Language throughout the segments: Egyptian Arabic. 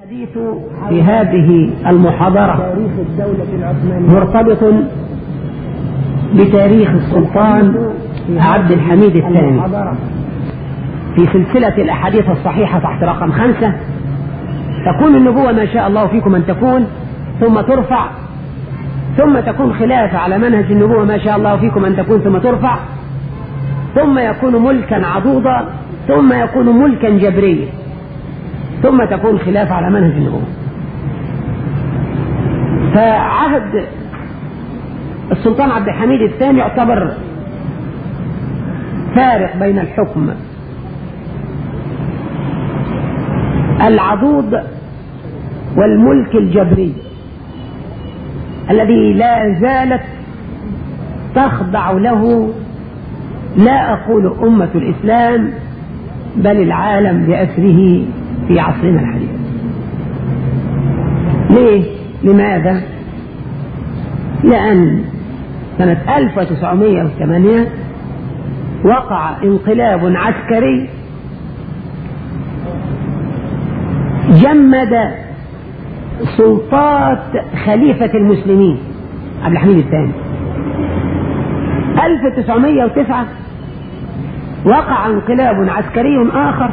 الحديث في هذه المحاضرة تاريخ الدولة العثمانية مرتبط بتاريخ السلطان عبد الحميد الثاني المحاضرة في سلسلة الأحاديث الصحيحة تحت رقم خمسة تكون النبوة ما شاء الله فيكم أن تكون ثم ترفع ثم تكون خلافة على منهج النبوة ما شاء الله فيكم أن تكون ثم ترفع ثم يكون ملكا عضوضا ثم يكون ملكا جبريا ثم تكون خلافة على منهج النبوة فعهد السلطان عبد الحميد الثاني يعتبر فارق بين الحكم العضوض والملك الجبري الذي لا زالت تخضع له لا أقول أمة الإسلام بل العالم بأسره في عصرنا الحديث ليه؟ لماذا؟ لأن سنة 1908 وقع انقلاب عسكري جمد سلطات خليفة المسلمين عبد الحميد الثاني 1909 وقع انقلاب عسكري آخر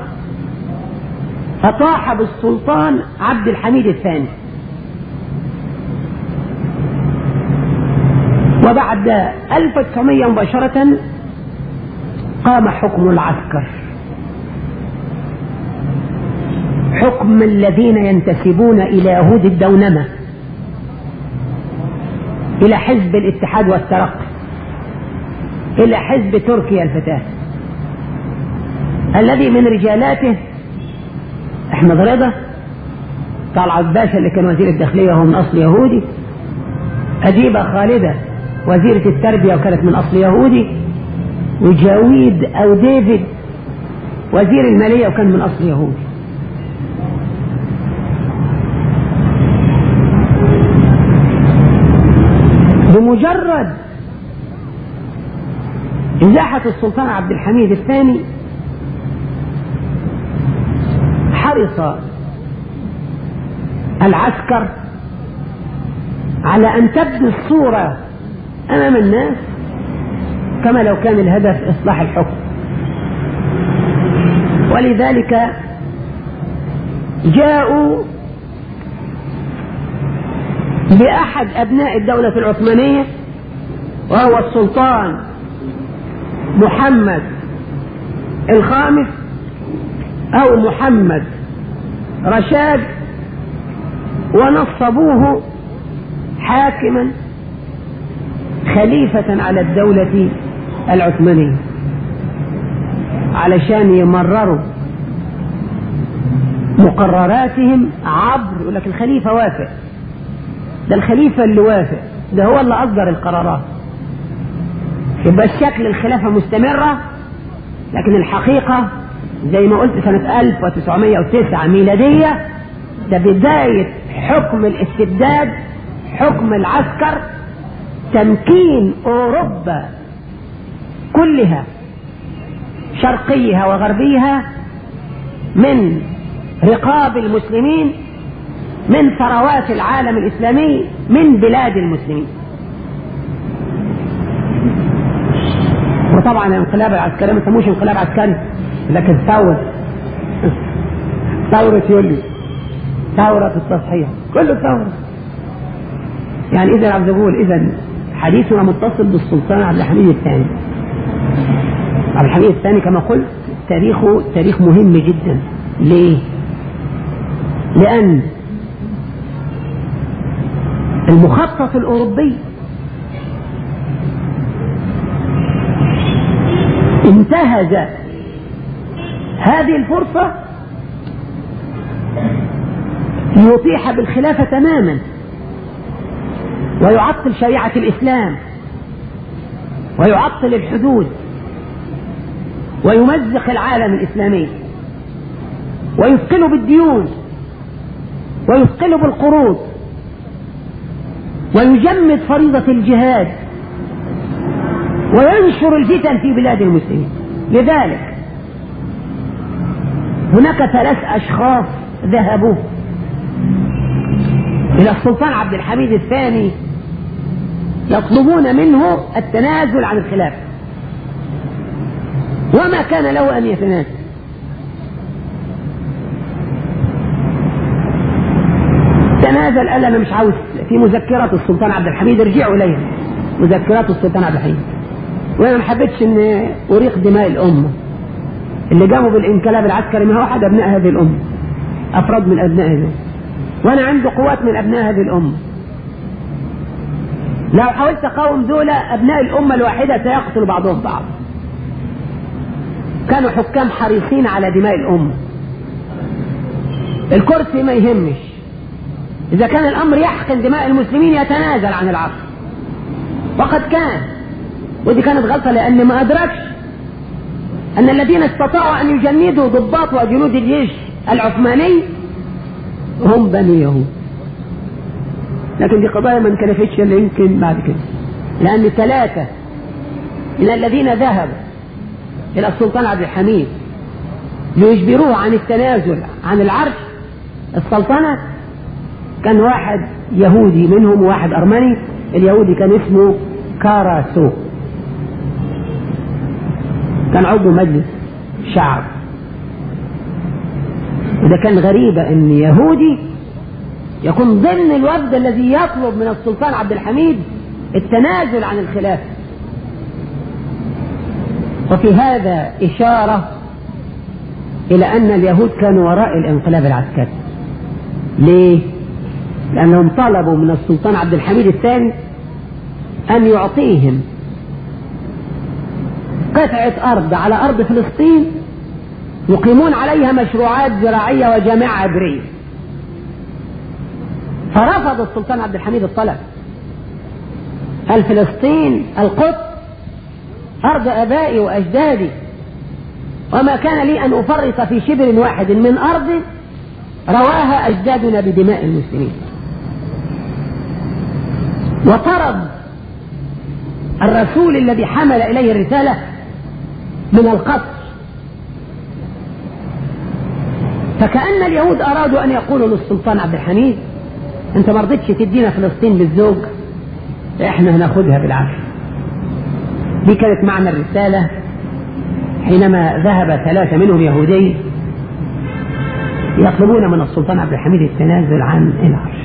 فطاح بالسلطان عبد الحميد الثاني وبعد 1900 مباشرة قام حكم العسكر حكم الذين ينتسبون إلى يهود الدونمة إلى حزب الاتحاد والترقي إلى حزب تركيا الفتاة الذي من رجالاته أحمد رضا طلعت باشا اللي كان وزير الداخلية وهو من أصل يهودي أديبة خالدة وزيرة التربية وكانت من أصل يهودي وجاويد أو ديفيد وزير المالية وكان من أصل يهودي بمجرد إزاحة السلطان عبد الحميد الثاني حرص العسكر على أن تبدو الصورة أمام الناس كما لو كان الهدف إصلاح الحكم ولذلك جاءوا بأحد أبناء الدولة العثمانية وهو السلطان محمد الخامس أو محمد رشاد ونصبوه حاكما خليفة على الدولة العثمانية علشان يمرروا مقرراتهم عبر يقول لك الخليفة وافق ده الخليفة اللي وافق ده هو اللي أصدر القرارات يبقى الشكل الخلافة مستمرة لكن الحقيقة زي ما قلت سنة 1909 ميلادية ده بداية حكم الاستبداد حكم العسكر تمكين أوروبا كلها شرقيها وغربيها من رقاب المسلمين من ثروات العالم الإسلامي من بلاد المسلمين وطبعا الانقلاب العسكري ما سموش انقلاب عسكري لكن ثورة ثورة يوليو ثورة التصحيح كله ثورة يعني إذا عاوز أقول إذا حديثنا متصل بالسلطان عبد الحميد الثاني عبد الحميد الثاني كما قلت تاريخه تاريخ مهم جدا ليه؟ لأن المخطط الأوروبي انتهز هذه الفرصة ليطيح بالخلافة تماما ويعطل شريعة الإسلام ويعطل الحدود ويمزق العالم الإسلامي ويثقله بالديون ويثقله بالقروض ويجمد فريضة الجهاد وينشر الفتن في بلاد المسلمين لذلك هناك ثلاث أشخاص ذهبوا إلى السلطان عبد الحميد الثاني يطلبون منه التنازل عن الخلافة وما كان له أن يتنازل تنازل قال أنا مش عاوز في مذكرات السلطان عبد الحميد ارجعوا إليها مذكرات السلطان عبد الحميد وأنا ما حبيتش إن أريق دماء الأمة اللي قاموا بالانقلاب العسكري ما هو أحد أبناء هذه الأمة أفراد من أبناء هذه وأنا عندي قوات من أبناء هذه الأمة لو حاولت أقاوم دول أبناء الأمة الواحدة سيقتل بعضهم بعض كانوا حكام حريصين على دماء الأمة الكرسي ما يهمش إذا كان الأمر يحقن دماء المسلمين يتنازل عن العرش وقد كان ودي كانت غلطة لأن ما أدركش أن الذين استطاعوا أن يجندوا ضباط وجنود الجيش العثماني هم بني يهود لكن دي قضايا ما انكلفتش الا يمكن بعد كده لان ثلاثه من الذين ذهبوا الى السلطان عبد الحميد ليجبروه عن التنازل عن العرش السلطنه كان واحد يهودي منهم وواحد ارمني اليهودي كان اسمه كاراسو كان عضو مجلس شعب وده كان غريبة ان يهودي يكون ضمن الوفد الذي يطلب من السلطان عبد الحميد التنازل عن الخلافة وفي هذا إشارة إلى أن اليهود كانوا وراء الانقلاب العسكري ليه؟ لأنهم طلبوا من السلطان عبد الحميد الثاني أن يعطيهم قطعة أرض على أرض فلسطين يقيمون عليها مشروعات زراعية وجامعة عبرية فرفض السلطان عبد الحميد الطلب قال فلسطين القدس أرض آبائي وأجدادي وما كان لي أن أفرط في شبر واحد من أرض رواها أجدادنا بدماء المسلمين وطرد الرسول الذي حمل إليه الرسالة من القصر فكأن اليهود أرادوا أن يقولوا للسلطان عبد الحميد أنت ما رضيتش تدينا فلسطين بالزوج إحنا هناخدها بالعافية دي كانت معنى الرسالة حينما ذهب ثلاثة منهم يهودي يطلبون من السلطان عبد الحميد التنازل عن العرش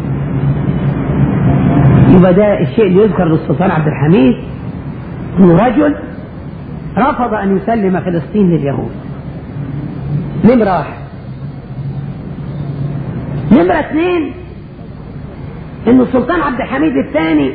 يبقى ده الشيء اللي يذكر للسلطان عبد الحميد انه رجل رفض ان يسلم فلسطين لليهود نمرة واحد نمرة اثنين ان السلطان عبد الحميد الثاني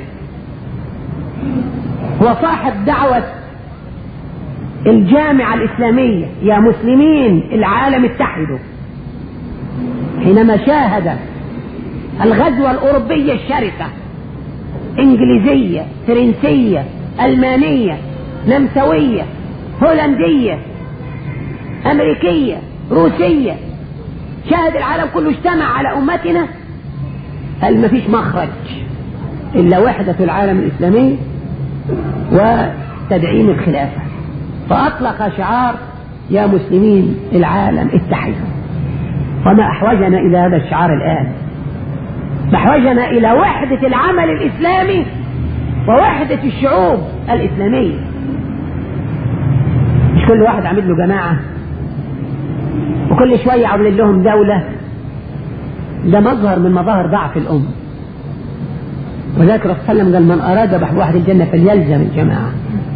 هو صاحب دعوة الجامعة الإسلامية يا مسلمين العالم اتحدوا حينما شاهد الغزوة الأوروبية الشرسة إنجليزية فرنسية ألمانية نمساوية هولندية أمريكية روسية شاهد العالم كله اجتمع على أمتنا قال ما فيش مخرج إلا وحدة العالم الإسلامي وتدعيم الخلافة فأطلق شعار يا مسلمين العالم اتحدوا وما أحوجنا إلى هذا الشعار الآن أحوجنا إلى وحدة العمل الإسلامي ووحدة الشعوب الإسلامية مش كل واحد عامل له جماعة وكل شوية عاملين لهم دولة ده مظهر من مظاهر ضعف الأمة وذلك الرسول صلى الله عليه وسلم قال من أراد بحر واحد الجنة فليلزم الجماعة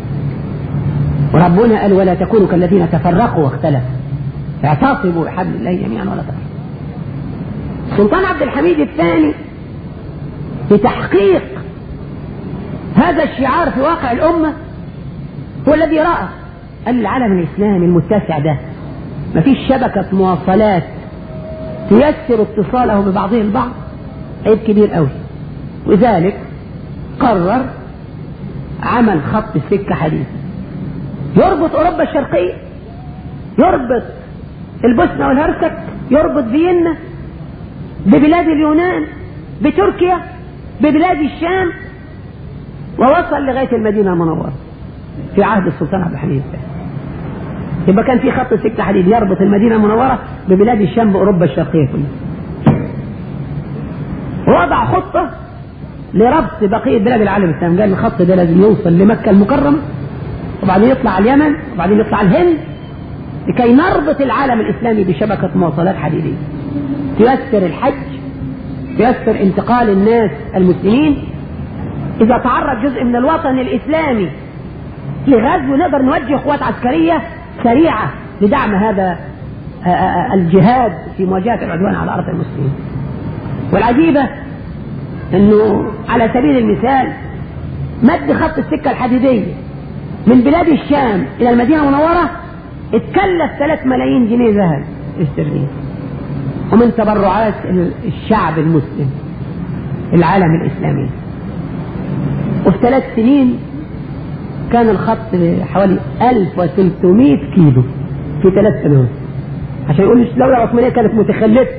وربنا قال ولا تكونوا كالذين تفرقوا واختلفوا اعتصموا بحبل الله جميعا ولا تفرقوا سلطان عبد الحميد الثاني لتحقيق هذا الشعار في واقع الأمة هو الذي رأى أن العالم الإسلامي المتسع ده ما فيش شبكة مواصلات تيسر اتصاله ببعضه البعض عيب كبير قوي وذلك قرر عمل خط سكة حديث يربط أوروبا الشرقية يربط البوسنة والهرسك يربط فيينا ببلاد اليونان بتركيا ببلاد الشام ووصل لغاية المدينة المنورة في عهد السلطان عبد الحميد الثاني يبقى كان في خط سكة حديد يربط المدينة المنورة ببلاد الشام بأوروبا الشرقية كلها وضع خطة لربط بقية بلاد العالم الإسلامي قال الخط ده لازم يوصل لمكة المكرمة وبعدين يطلع على اليمن وبعدين يطلع على الهند لكي نربط العالم الإسلامي بشبكة مواصلات حديدية تيسر الحج تيسر انتقال الناس المسلمين إذا تعرض جزء من الوطن الإسلامي لغزو نقدر نوجه قوات عسكرية سريعة لدعم هذا الجهاد في مواجهة العدوان على أرض المسلمين والعجيبة أنه على سبيل المثال مد خط السكة الحديدية من بلاد الشام إلى المدينة المنورة اتكلف 3 ملايين جنيه ذهب استرليني ومن تبرعات الشعب المسلم العالم الإسلامي وفي ثلاث سنين كان الخط حوالي 1300 كيلو في ثلاث سنوات عشان يقول الدولة العثمانية كانت متخلفة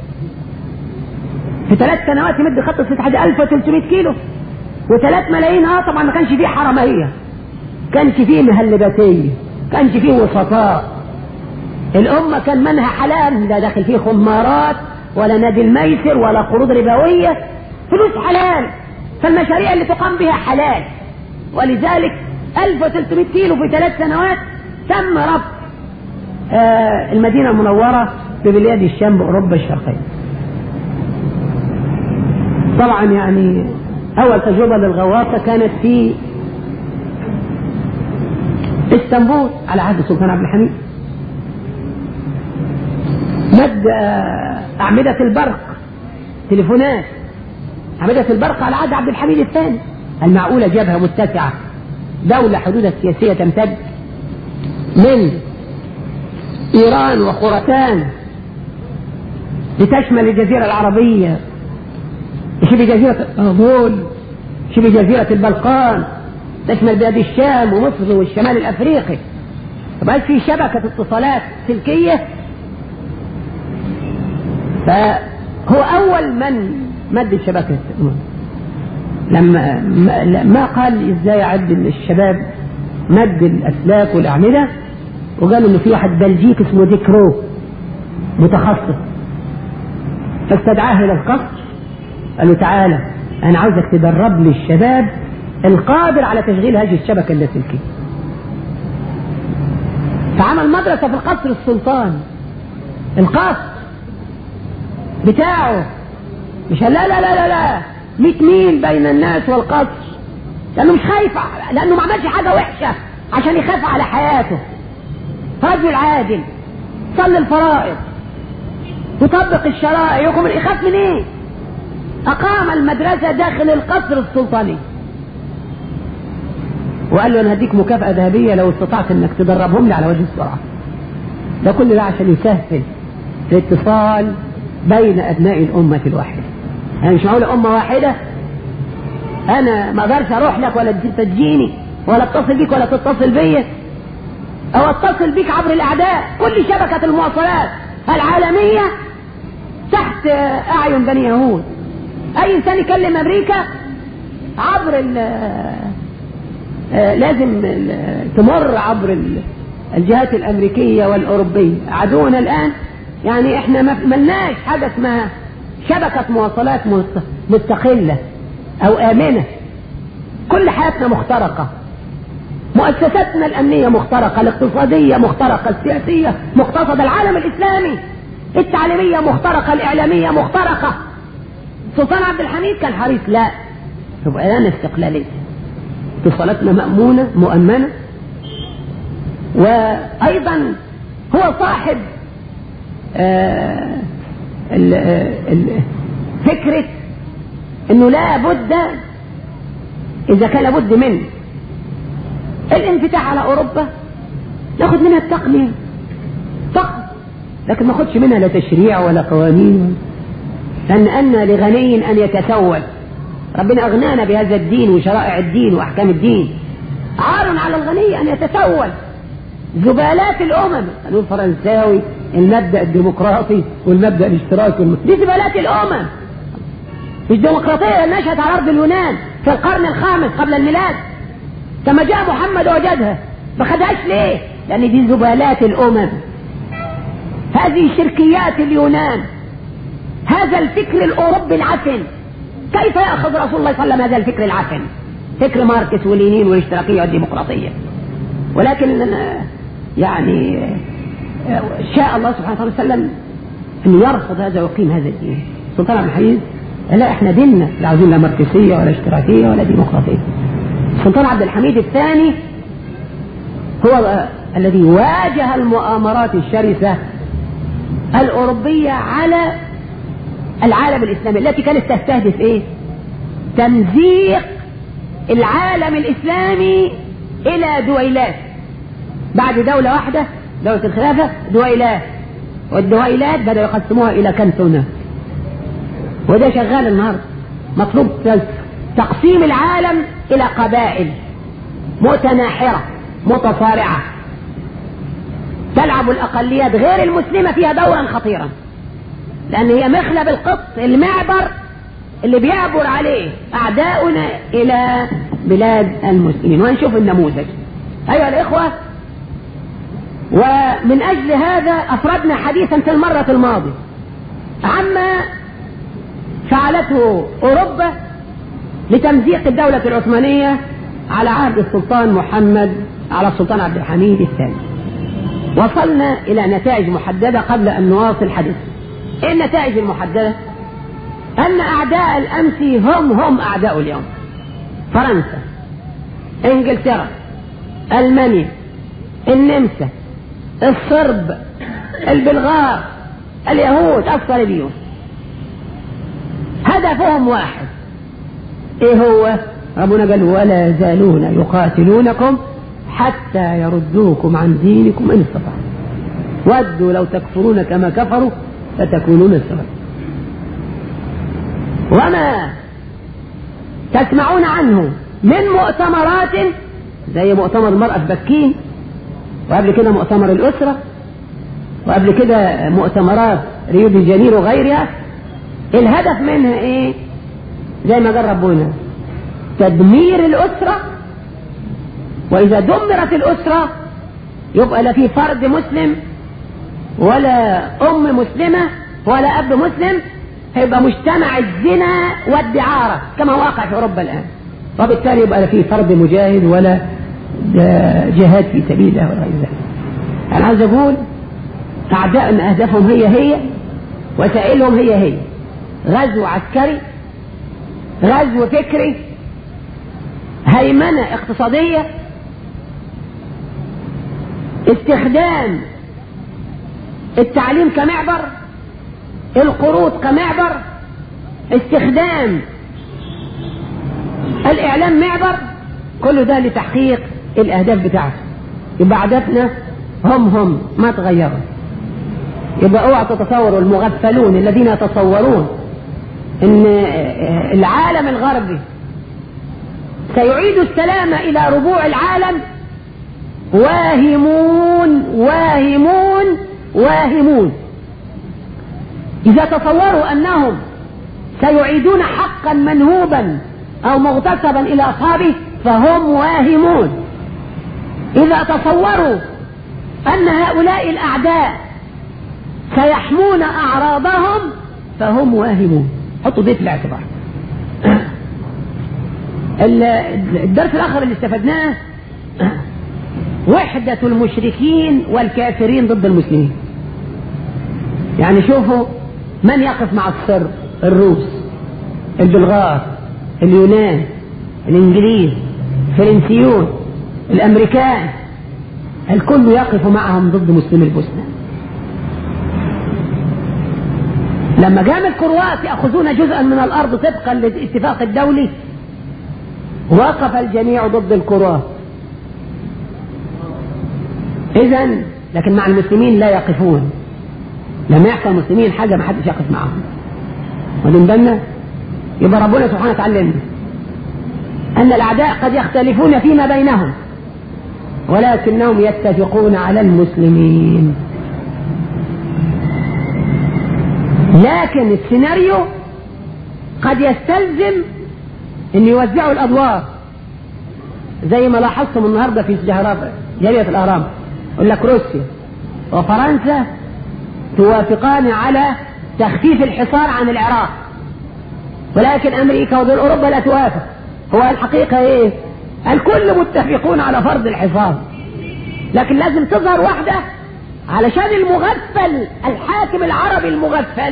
في ثلاث سنوات يمد خط السد حاجة 1300 كيلو وثلاث ملايين اه طبعا ما كانش فيه حرمية كانش فيه مهلباتية كانش فيه وسطاء الأمة كان منها حلال لا داخل فيه خمارات ولا نادي الميسر ولا قروض ربوية فلوس حلال فالمشاريع اللي تقام بها حلال ولذلك 1300 كيلو في ثلاث سنوات تم ربط آه المدينة المنورة ببلاد الشام بأوروبا الشرقية طبعا يعني أول تجربة للغواصة كانت في اسطنبول على عهد السلطان عبد الحميد مد أعمدة البرق تليفونات أعمدة البرق على عهد عبد الحميد الثاني المعقولة جبهة متسعة دولة حدودها السياسية تمتد من إيران وخراسان لتشمل الجزيرة العربية شبه جزيرة أناضول شبه جزيرة البلقان تشمل بلاد الشام ومصر والشمال الأفريقي فبقى في شبكة اتصالات سلكية فهو أول من مد شبكة لما ما قال ازاي يعد الشباب مد الاسلاك والاعمده وقالوا انه في واحد بلجيك اسمه ديكرو متخصص فاستدعاه الى القصر قال له تعالى انا عاوزك تدرب لي الشباب القادر على تشغيل هذه الشبكه اللاسلكيه فعمل مدرسه في القصر السلطاني القصر بتاعه مش لا لا لا لا لا 100 ميل بين الناس والقصر لانه مش خايف لانه ما عملش حاجه وحشه عشان يخاف على حياته رجل عادل صلي الفرائض يطبق الشرائع يقوم يخاف من ايه اقام المدرسه داخل القصر السلطاني وقال له انا هديك مكافاه ذهبيه لو استطعت انك تدربهم لي على وجه السرعه ده كل ده عشان يسهل الاتصال بين ابناء الامه الواحده يعني مش معقول أمة واحدة أنا ما أقدرش أروح لك ولا تجيني ولا اتصل بيك ولا تتصل بيا أو اتصل بيك عبر الأعداء كل شبكة المواصلات العالمية تحت أعين بني يهود أي إنسان يكلم أمريكا عبر ال لازم تمر عبر الجهات الأمريكية والأوروبية عدونا الآن يعني إحنا ما ملناش حاجة اسمها شبكة مواصلات مستقلة أو آمنة كل حياتنا مخترقة مؤسساتنا الأمنية مخترقة الاقتصادية مخترقة السياسية مقتصدة العالم الإسلامي التعليمية مخترقة الإعلامية مخترقة سلطان عبد الحميد كان حريص لا تبقى لنا استقلالية اتصالاتنا مأمونة مؤمنة وأيضا هو صاحب آه ال ال فكرة انه لا بد اذا كان لابد من الانفتاح على اوروبا ناخد منها التقنية فقط لكن ما ناخدش منها لا تشريع ولا قوانين لان ان لغني ان يتسول ربنا اغنانا بهذا الدين وشرائع الدين واحكام الدين عار على الغني ان يتسول زبالات الامم قانون فرنساوي المبدا الديمقراطي والمبدا الاشتراكي والم... دي زبالات الامم مش ديمقراطيه نشأت على ارض اليونان في القرن الخامس قبل الميلاد كما جاء محمد وجدها ما خدهاش ليه؟ لان دي زبالات الامم هذه شركيات اليونان هذا الفكر الاوروبي العفن كيف يأخذ رسول الله صلى الله عليه وسلم هذا الفكر العفن فكر ماركس ولينين والاشتراكية والديمقراطية ولكن يعني شاء الله سبحانه وتعالى أن يرفض هذا ويقيم هذا الدين سلطان عبد الحميد لا احنا ديننا لا عاوزين لا ماركسية ولا اشتراكية ولا ديمقراطية السلطان عبد الحميد الثاني هو الذي واجه المؤامرات الشرسة الأوروبية على العالم الإسلامي التي كانت تستهدف إيه؟ تمزيق العالم الإسلامي إلى دويلات بعد دولة واحدة دولة الخلافة دويلات والدويلات بدأوا يقسموها إلى كنتونات وده شغال النهارده مطلوب تقسيم العالم إلى قبائل متناحرة متصارعة تلعب الأقليات غير المسلمة فيها دورا خطيرا لأن هي مخلب القط المعبر اللي بيعبر عليه أعداؤنا إلى بلاد المسلمين وهنشوف النموذج أيها الإخوة ومن أجل هذا أفردنا حديثا في المرة الماضية عما فعلته أوروبا لتمزيق الدولة العثمانية على عهد السلطان محمد على السلطان عبد الحميد الثاني وصلنا إلى نتائج محددة قبل أن نواصل حديث إيه النتائج المحددة أن أعداء الأمس هم هم أعداء اليوم فرنسا إنجلترا ألمانيا النمسا الصرب البلغار اليهود الصليبيون هدفهم واحد ايه هو ربنا قال ولا يزالون يقاتلونكم حتى يردوكم عن دينكم ان استطاعوا ودوا لو تكفرون كما كفروا فتكونون سواء وما تسمعون عنه من مؤتمرات زي مؤتمر المرأة في بكين وقبل كده مؤتمر الأسرة وقبل كده مؤتمرات ريو دي جانيرو وغيرها الهدف منها ايه زي ما قال ربنا تدمير الأسرة وإذا دمرت الأسرة يبقى لا في فرد مسلم ولا أم مسلمة ولا أب مسلم هيبقى مجتمع الزنا والدعارة كما واقع في أوروبا الآن وبالتالي يبقى لا في فرد مجاهد ولا جهاد في سبيل الله ولا غير ذلك أنا عايز أقول أعداء أهدافهم هي هي وسائلهم هي هي غزو عسكري غزو فكري هيمنة اقتصادية استخدام التعليم كمعبر القروض كمعبر استخدام الإعلام معبر كل ده لتحقيق الأهداف بتاعته يبقى عاداتنا هم هم ما تغيروا يبقى اوعى تتصوروا المغفلون الذين يتصورون ان العالم الغربي سيعيد السلام الى ربوع العالم واهمون واهمون واهمون اذا تصوروا انهم سيعيدون حقا منهوبا او مغتصبا الى اصحابه فهم واهمون اذا تصوروا ان هؤلاء الاعداء سيحمون اعراضهم فهم واهمون حطوا دي في الاعتبار الدرس الاخر اللي استفدناه وحدة المشركين والكافرين ضد المسلمين يعني شوفوا من يقف مع الصرب الروس البلغار اليونان الانجليز الفرنسيون الامريكان الكل يقف معهم ضد مسلمي البوسنه لما قام الكروات يأخذون جزءا من الأرض طبقا للاتفاق الدولي وقف الجميع ضد الكروات إذا لكن مع المسلمين لا يقفون لما يحصل المسلمين حاجة ما حدش يقف معهم واخدين بالنا يبقى ربنا سبحانه وتعالى أن الأعداء قد يختلفون فيما بينهم ولكنهم يتفقون على المسلمين لكن السيناريو قد يستلزم ان يوزعوا الادوار زي ما لاحظتم النهارده في جريدة الاهرام يقول لك روسيا وفرنسا توافقان على تخفيف الحصار عن العراق ولكن امريكا ودول اوروبا لا توافق هو الحقيقه ايه الكل متفقون على فرض الحفاظ لكن لازم تظهر واحده علشان المغفل الحاكم العربي المغفل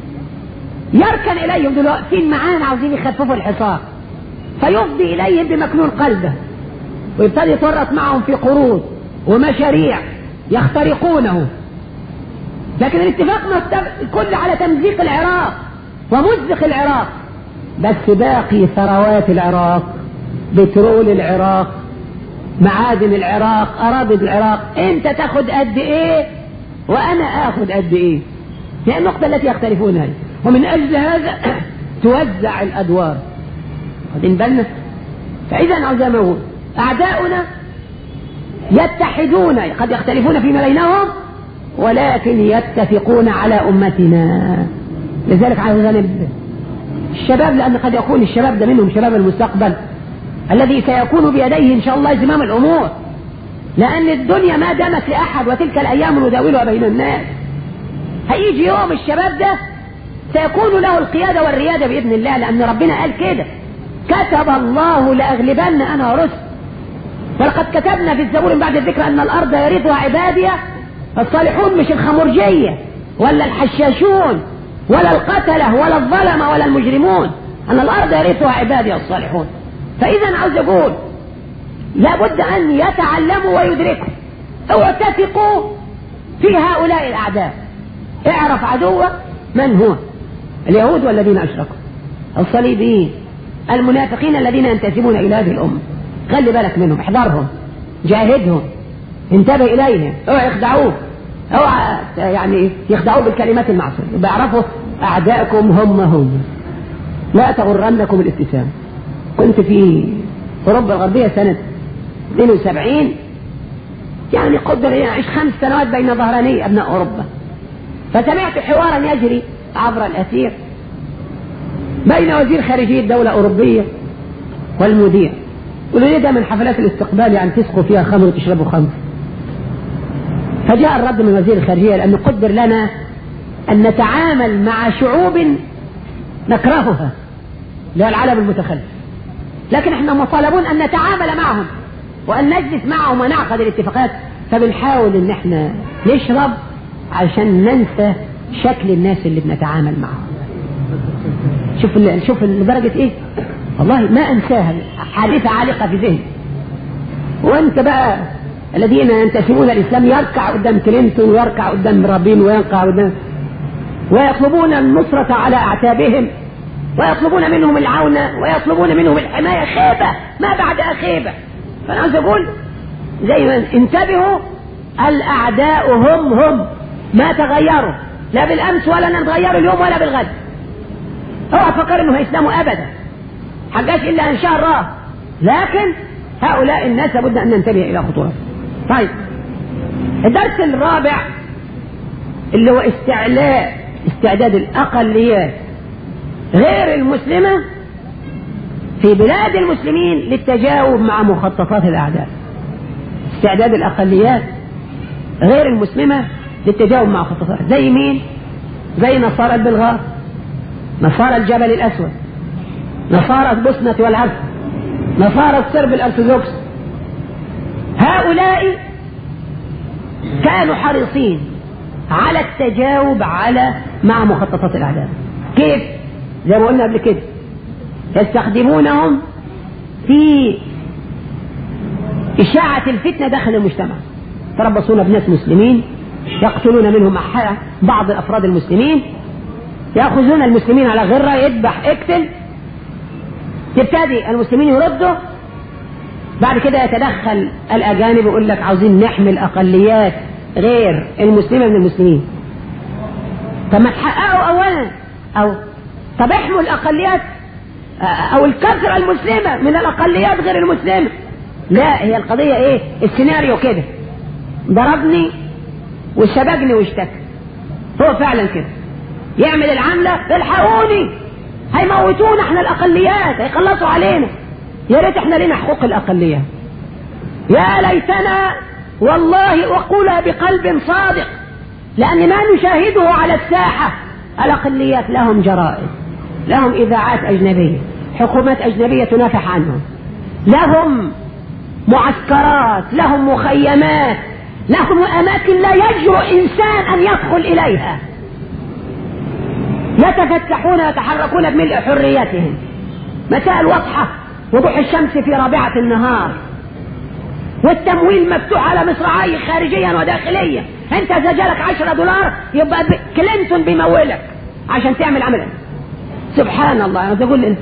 يركن اليهم دول واقفين معانا عاوزين يخففوا الحصار فيفضي اليهم بمكنون قلبه ويبتدي يتورط معهم في قروض ومشاريع يخترقونه لكن الاتفاق كل على تمزيق العراق ومزق العراق بس باقي ثروات العراق بترول العراق معادن العراق أراضي العراق انت تاخد قد ايه وانا اخد قد ايه هي النقطة التي يختلفون هذه ومن اجل هذا توزع الادوار واخدين بالنا فاذا عاوز اقول اعداؤنا يتحدون قد يختلفون فيما بينهم ولكن يتفقون على امتنا لذلك عاوز انبه الشباب لان قد يكون الشباب ده منهم شباب المستقبل الذي سيكون بيديه ان شاء الله زمام الامور لان الدنيا ما دامت لاحد وتلك الايام نداولها بين الناس هيجي يوم الشباب ده سيكون له القيادة والريادة بإذن الله لأن ربنا قال كده كتب الله لأغلبن أنا ورسل ولقد كتبنا في الزبور بعد الذكر أن الأرض يرثها عبادي الصالحون مش الخمرجية ولا الحشاشون ولا القتلة ولا الظلمة ولا المجرمون أن الأرض يرثها عبادي الصالحون فإذا عاوز أقول لابد أن يتعلموا ويدركوا اوعوا تثقوا في هؤلاء الأعداء اعرف عدوك من هو اليهود والذين أشركوا الصليبيين المنافقين الذين ينتسبون إلى هذه الأمة خلي بالك منهم احذرهم جاهدهم انتبه إليهم اوعى يخدعوك اوعى يعني يخدعوه بالكلمات المعصومة بيعرفوا أعدائكم هم هم لا تغرنكم الابتسام كنت في أوروبا الغربية سنة 72 يعني قدر يعيش خمس سنوات بين ظهراني أبناء أوروبا فسمعت حوارا يجري عبر الأثير بين وزير خارجية دولة أوروبية والمدير قالوا ليه ده من حفلات الاستقبال يعني تسقوا فيها خمر وتشربوا خمر فجاء الرد من وزير الخارجية لأنه قدر لنا أن نتعامل مع شعوب نكرهها اللي هو العالم المتخلف لكن احنا مطالبون أن نتعامل معهم وأن نجلس معهم ونعقد الاتفاقات فبنحاول ان احنا نشرب عشان ننسى شكل الناس اللي بنتعامل معهم شوف شوف لدرجة ايه والله ما انساها حادثة عالقة في ذهني وانت بقى الذين ينتسبون الاسلام يركع قدام كلينتون ويركع قدام رابين ويركع قدام ويطلبون النصرة على اعتابهم ويطلبون منهم العون ويطلبون منهم الحماية خيبة ما بعدها خيبة فانا عايز اقول زي ما انتبهوا الاعداء هم هم ما تغيروا لا بالامس ولا نتغيروا اليوم ولا بالغد اوعى تفكر انه هيسلموا ابدا حاجاش الا ان شاء الله لكن هؤلاء الناس لابد ان ننتبه الى خطورتهم طيب الدرس الرابع اللي هو استعلاء استعداد الاقليات غير المسلمه في بلاد المسلمين للتجاوب مع مخططات الاعداء استعداد الاقليات غير المسلمه للتجاوب مع خططات زي مين زي نصارى البلغار نصارى الجبل الاسود نصارى البوسنة والعرب نصارى السرب الارثوذكس هؤلاء كانوا حريصين على التجاوب على مع مخططات الاعداء كيف زي ما قلنا قبل كده يستخدمونهم في إشاعة الفتنة داخل المجتمع تربصون بناس مسلمين يقتلون منهم بعض أفراد المسلمين يأخذون المسلمين على غرة يذبح اقتل يبتدي المسلمين يردوا بعد كده يتدخل الأجانب يقول لك عاوزين نحمي الأقليات غير المسلمة من المسلمين طب ما تحققوا أولا أو طب احموا الأقليات أو الكثرة المسلمة من الأقليات غير المسلمة لا هي القضية إيه السيناريو كده ضربني وشبكني واشتكى هو فعلا كده يعمل العملة الحقوني هيموتونا احنا الاقليات هيخلصوا علينا يا ريت احنا لنا حقوق الاقليات يا ليتنا والله اقولها بقلب صادق لان ما نشاهده على الساحة الاقليات لهم جرائم لهم إذاعات أجنبية حكومات أجنبية تنافح عنهم لهم معسكرات لهم مخيمات لهم أماكن لا يجرؤ إنسان أن يدخل إليها يتفتحون ويتحركون بملء حريتهم مساء واضحة وضوح الشمس في رابعة النهار والتمويل مفتوح على مصراعي خارجيا وداخليا انت اذا جالك عشرة دولار يبقى كلينتون بيمولك عشان تعمل عمل سبحان الله انا تقول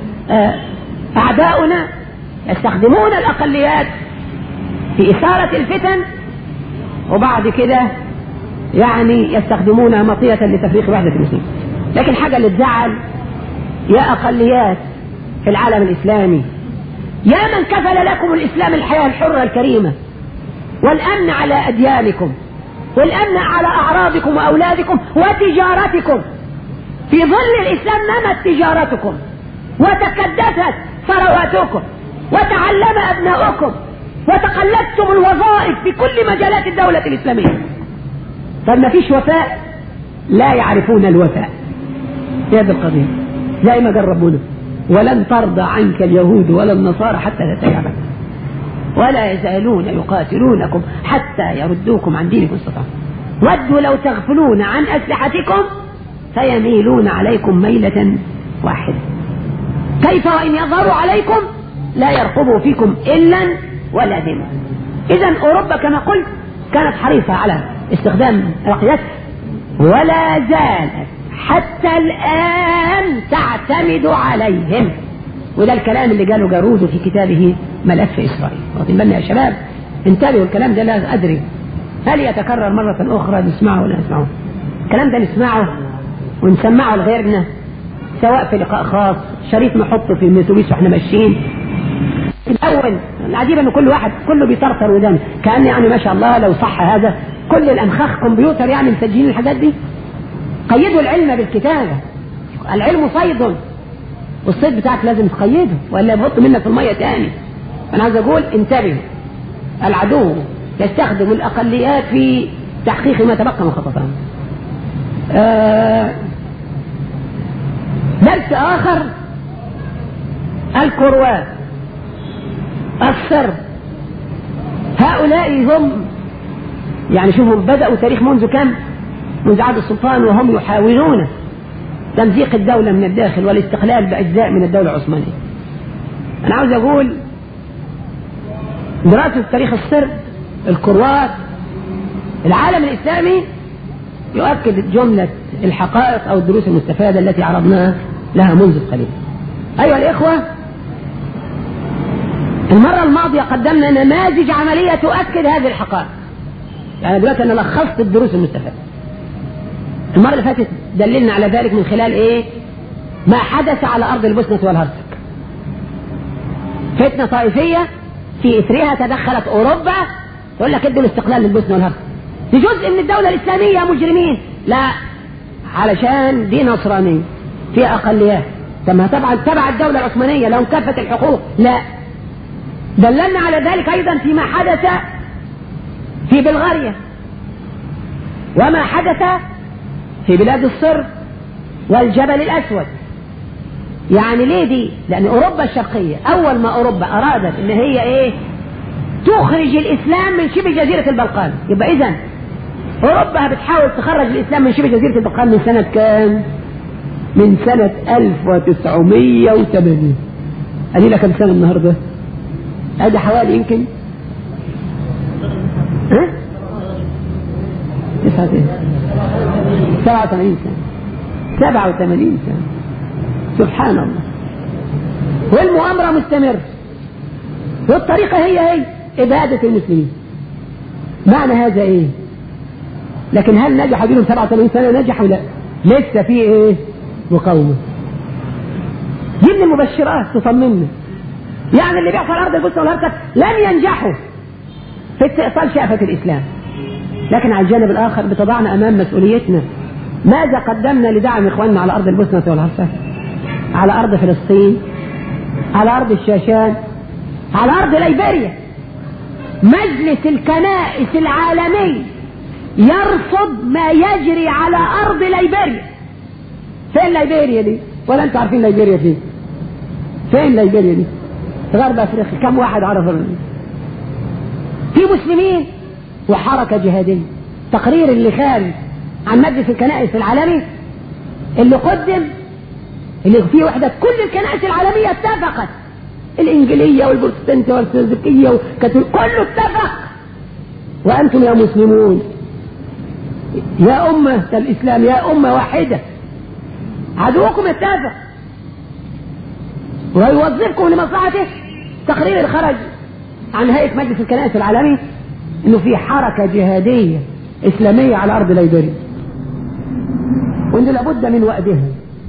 اعداؤنا يستخدمون الاقليات في اثارة الفتن وبعد كده يعني يستخدمونها مطية لتفريق وحدة المسلمين لكن حاجة اللي تزعل يا اقليات في العالم الاسلامي يا من كفل لكم الإسلام الحياة الحرة الكريمة والأمن على أديانكم والأمن على أعراضكم وأولادكم وتجارتكم في ظل الإسلام نمت تجارتكم وتكدست ثرواتكم وتعلم أبناؤكم وتقلدتم الوظائف في كل مجالات الدولة الإسلامية فما فيش وفاء لا يعرفون الوفاء هي هذه القضية زي ما جربونا ولن ترضى عنك اليهود ولا النصارى حتى تتبعك ولا يزالون يقاتلونكم حتى يردوكم عن دينكم استطاعوا ودوا لو تغفلون عن أسلحتكم فيميلون عليكم ميلة واحدة كيف وإن يظهروا عليكم لا يرقبوا فيكم إلا ولا ذمة إذا أوروبا كما قلت كانت حريصة على استخدام رقيتها ولا زالت حتى الآن تعتمد عليهم وده الكلام اللي قاله جارود في كتابه ملف إسرائيل واخدين بالنا يا شباب انتبهوا الكلام ده لا أدري هل يتكرر مرة أخرى نسمعه ولا نسمعه الكلام ده نسمعه ونسمعه لغيرنا سواء في لقاء خاص شريط نحطه في الميتوبيس واحنا ماشيين الأول العجيب أن كل واحد كله بيطرطر ودان كأن يعني ما شاء الله لو صح هذا كل الأنخاخ كمبيوتر يعني مسجلين الحاجات دي قيدوا العلم بالكتابة العلم صيد والصيد بتاعك لازم تقيده والا يبط منك في المية تاني انا عايز اقول انتبه العدو يستخدم الاقليات في تحقيق ما تبقى من خططان آه درس اخر الكروات السرب هؤلاء هم يعني شوفوا بدأوا تاريخ منذ كم منذ عهد السلطان وهم يحاولون تمزيق الدولة من الداخل والاستقلال بأجزاء من الدولة العثمانية أنا عاوز أقول دراسة تاريخ السرب الكروات العالم الإسلامي يؤكد جملة الحقائق أو الدروس المستفادة التي عرضناها لها منذ قليل أيها الإخوة المرة الماضية قدمنا نماذج عملية تؤكد هذه الحقائق يعني دلوقتي أنا لخصت الدروس المستفادة المرة اللي فاتت دللنا على ذلك من خلال إيه ما حدث على أرض البوسنة والهرسك فتنة طائفية في إثرها تدخلت أوروبا تقول لك ادوا الاستقلال للبوسنة والهرسك دي جزء من الدولة الإسلامية مجرمين لا علشان دي نصرانية في أقليات طب طبعا تبع الدولة العثمانية لهم كافة الحقوق لا دللنا على ذلك أيضا فيما حدث في بلغاريا وما حدث في بلاد الصرب والجبل الأسود يعني ليه دي لأن أوروبا الشرقية أول ما أوروبا أرادت إن هي إيه تخرج الإسلام من شبه جزيرة البلقان يبقى إذا أوروبا بتحاول تخرج الإسلام من شبه جزيرة البلقان من سنة كام من سنة 1980 أدي لها كم سنة النهاردة هذا حوالي يمكن ها؟ تسعة سبعة وثمانين سنة سبعة وثمانين سنة سبحان الله والمؤامرة مستمرة والطريقة هي هي إبادة المسلمين معنى هذا إيه لكن هل نجحوا بينهم 87 سنة نجحوا لا لسه في إيه مقاومة دي من المبشرات تطمنا يعني اللي بيحصل على أرض البوسنة والهرسك لن ينجحوا في استئصال شأفة الإسلام لكن على الجانب الآخر بتضعنا أمام مسؤوليتنا ماذا قدمنا لدعم إخواننا على أرض البوسنة والهرسك على أرض فلسطين على أرض الشاشان على أرض ليبيريا مجلس الكنائس العالمي يرفض ما يجري على أرض ليبيريا فين ليبيريا دي ولا انتوا عارفين ليبيريا فين فين ليبيريا دي غرب افريقيا كم واحد عرف ال- في مسلمين وحركه جهاديه تقرير اللي خارج عن مجلس الكنائس العالمي اللي قدم اللي فيه وحده كل الكنائس العالميه اتفقت الانجيليه والبروتستانتيه والارثوذكسيه والكاثوليك كله اتفق وانتم يا مسلمون يا امه الاسلام يا امه واحده عدوكم اتفق ويوظفكم لمصلحته تقرير خرج عن هيئه مجلس الكنائس العالمي انه في حركه جهاديه اسلاميه على ارض ليبيريا وانه لابد من وأدها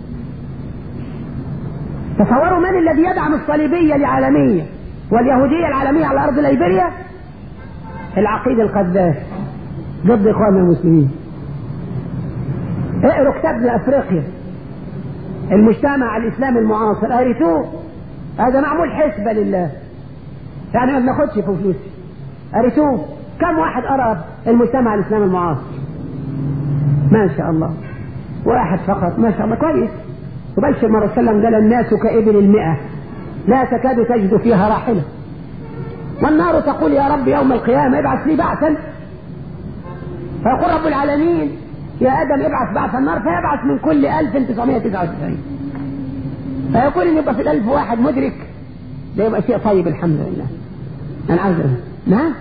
تصوروا من الذي يدعم الصليبيه العالميه واليهوديه العالميه على ارض ليبيريا العقيد القذافي ضد اخواننا المسلمين اقروا كتاب لافريقيا المجتمع الاسلامي المعاصر قريتوه هذا معمول حسبة لله يعني ما بناخدش في فلوس قريتوه كم واحد قرا المجتمع الاسلامي المعاصر ما شاء الله واحد فقط ما شاء الله كويس وبشر مرة وسلم قال الناس كإبل المئة لا تكاد تجد فيها راحلة والنار تقول يا رب يوم القيامة ابعث لي بعثا فيقول رب العالمين يا آدم ابعث بعث النار فيبعث من كل 1999 فيقول ان يبقى في الألف واحد مدرك ده يبقى شيء طيب الحمد لله أنا عاوز نعم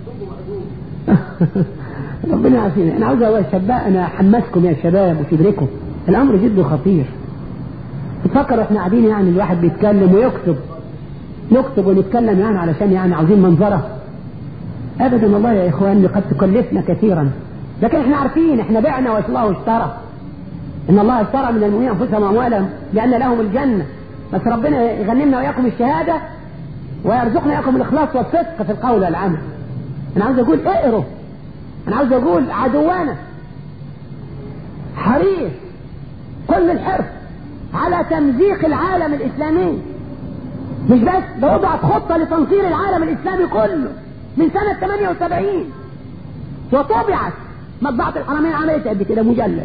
ربنا يعافينا أنا عاوز يا شباب أنا أحمسكم يا شباب وتدركوا الأمر جد خطير تفكر احنا قاعدين يعني الواحد بيتكلم ويكتب نكتب ونتكلم يعني علشان يعني عاوزين منظره ابدا والله يا اخواني قد تكلفنا كثيرا لكن احنا عارفين احنا بعنا والله اشترى ان الله اشترى من المؤمنين انفسهم واموالهم لان لهم الجنه بس ربنا يغنمنا واياكم الشهاده ويرزقنا اياكم الاخلاص والصدق في القول والعمل انا عاوز اقول اقروا انا عاوز اقول عدوانا حريص كل الحرص على تمزيق العالم الاسلامي مش بس ده وضعت خطه لتنصير العالم الاسلامي كله من سنه 78 وطبعت مطبعه الحرمين عملت قد كده مجلد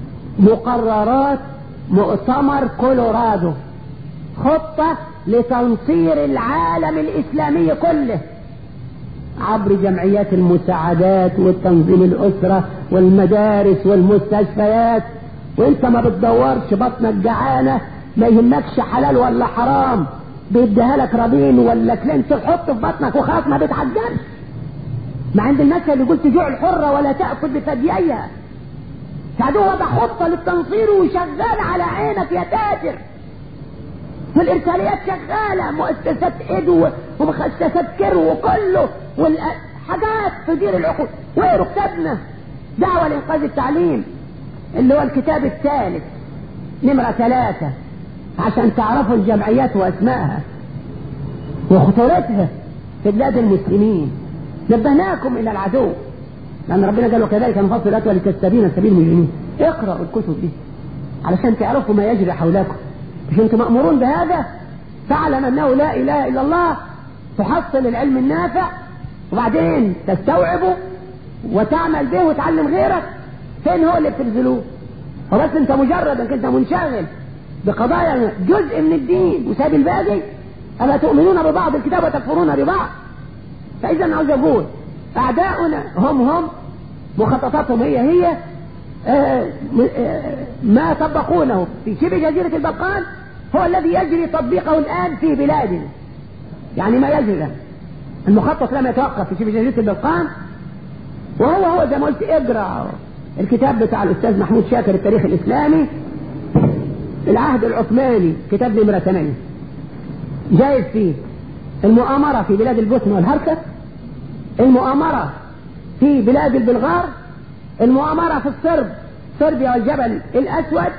مقررات مؤتمر كولورادو خطه لتنصير العالم الاسلامي كله عبر جمعيات المساعدات والتنظيم الاسره والمدارس والمستشفيات وانت ما بتدورش بطنك جعانه ما يهمكش حلال ولا حرام بيديها لك رابين ولا كلين تحط في بطنك وخلاص ما بتعجبش ما عند المثل يقول تجوع الحره ولا تاكل بثدييها ساعدوه وضع خطه للتنصير وشغال على عينك يا تاجر والارساليات شغاله مؤسسات ايد ومؤسسات كر وكله والحاجات تدير العقول ويروا كتابنا دعوه لانقاذ التعليم اللي هو الكتاب الثالث نمرة ثلاثة عشان تعرفوا الجمعيات واسمائها وخطورتها في بلاد المسلمين نبهناكم الى العدو لان ربنا قال وكذلك نفصل الاتوى لتستبين سبيل المجرمين اقرأوا الكتب دي علشان تعرفوا ما يجري حولكم مش انتم مأمورون بهذا تعلم انه لا اله الا الله تحصل العلم النافع وبعدين تستوعبه وتعمل به وتعلم غيرك فين هو اللي بتبذلوه وبس انت مجرد انك انت منشغل بقضايا جزء من الدين وساب الباقي الا تؤمنون ببعض الكتاب وتكفرون ببعض فاذا انا عاوز اقول اعداؤنا هم هم مخططاتهم هي هي آه ما طبقونه في شبه جزيرة البلقان هو الذي يجري تطبيقه الآن في بلادنا يعني ما يجري المخطط لم يتوقف في شبه جزيرة البلقان وهو هو زي ما قلت اقرا الكتاب بتاع الاستاذ محمود شاكر التاريخ الاسلامي العهد العثماني كتاب نمرة 8 جايز فيه المؤامرة في بلاد البوسنة والهرسك المؤامرة في بلاد البلغار المؤامرة في الصرب صربيا والجبل الأسود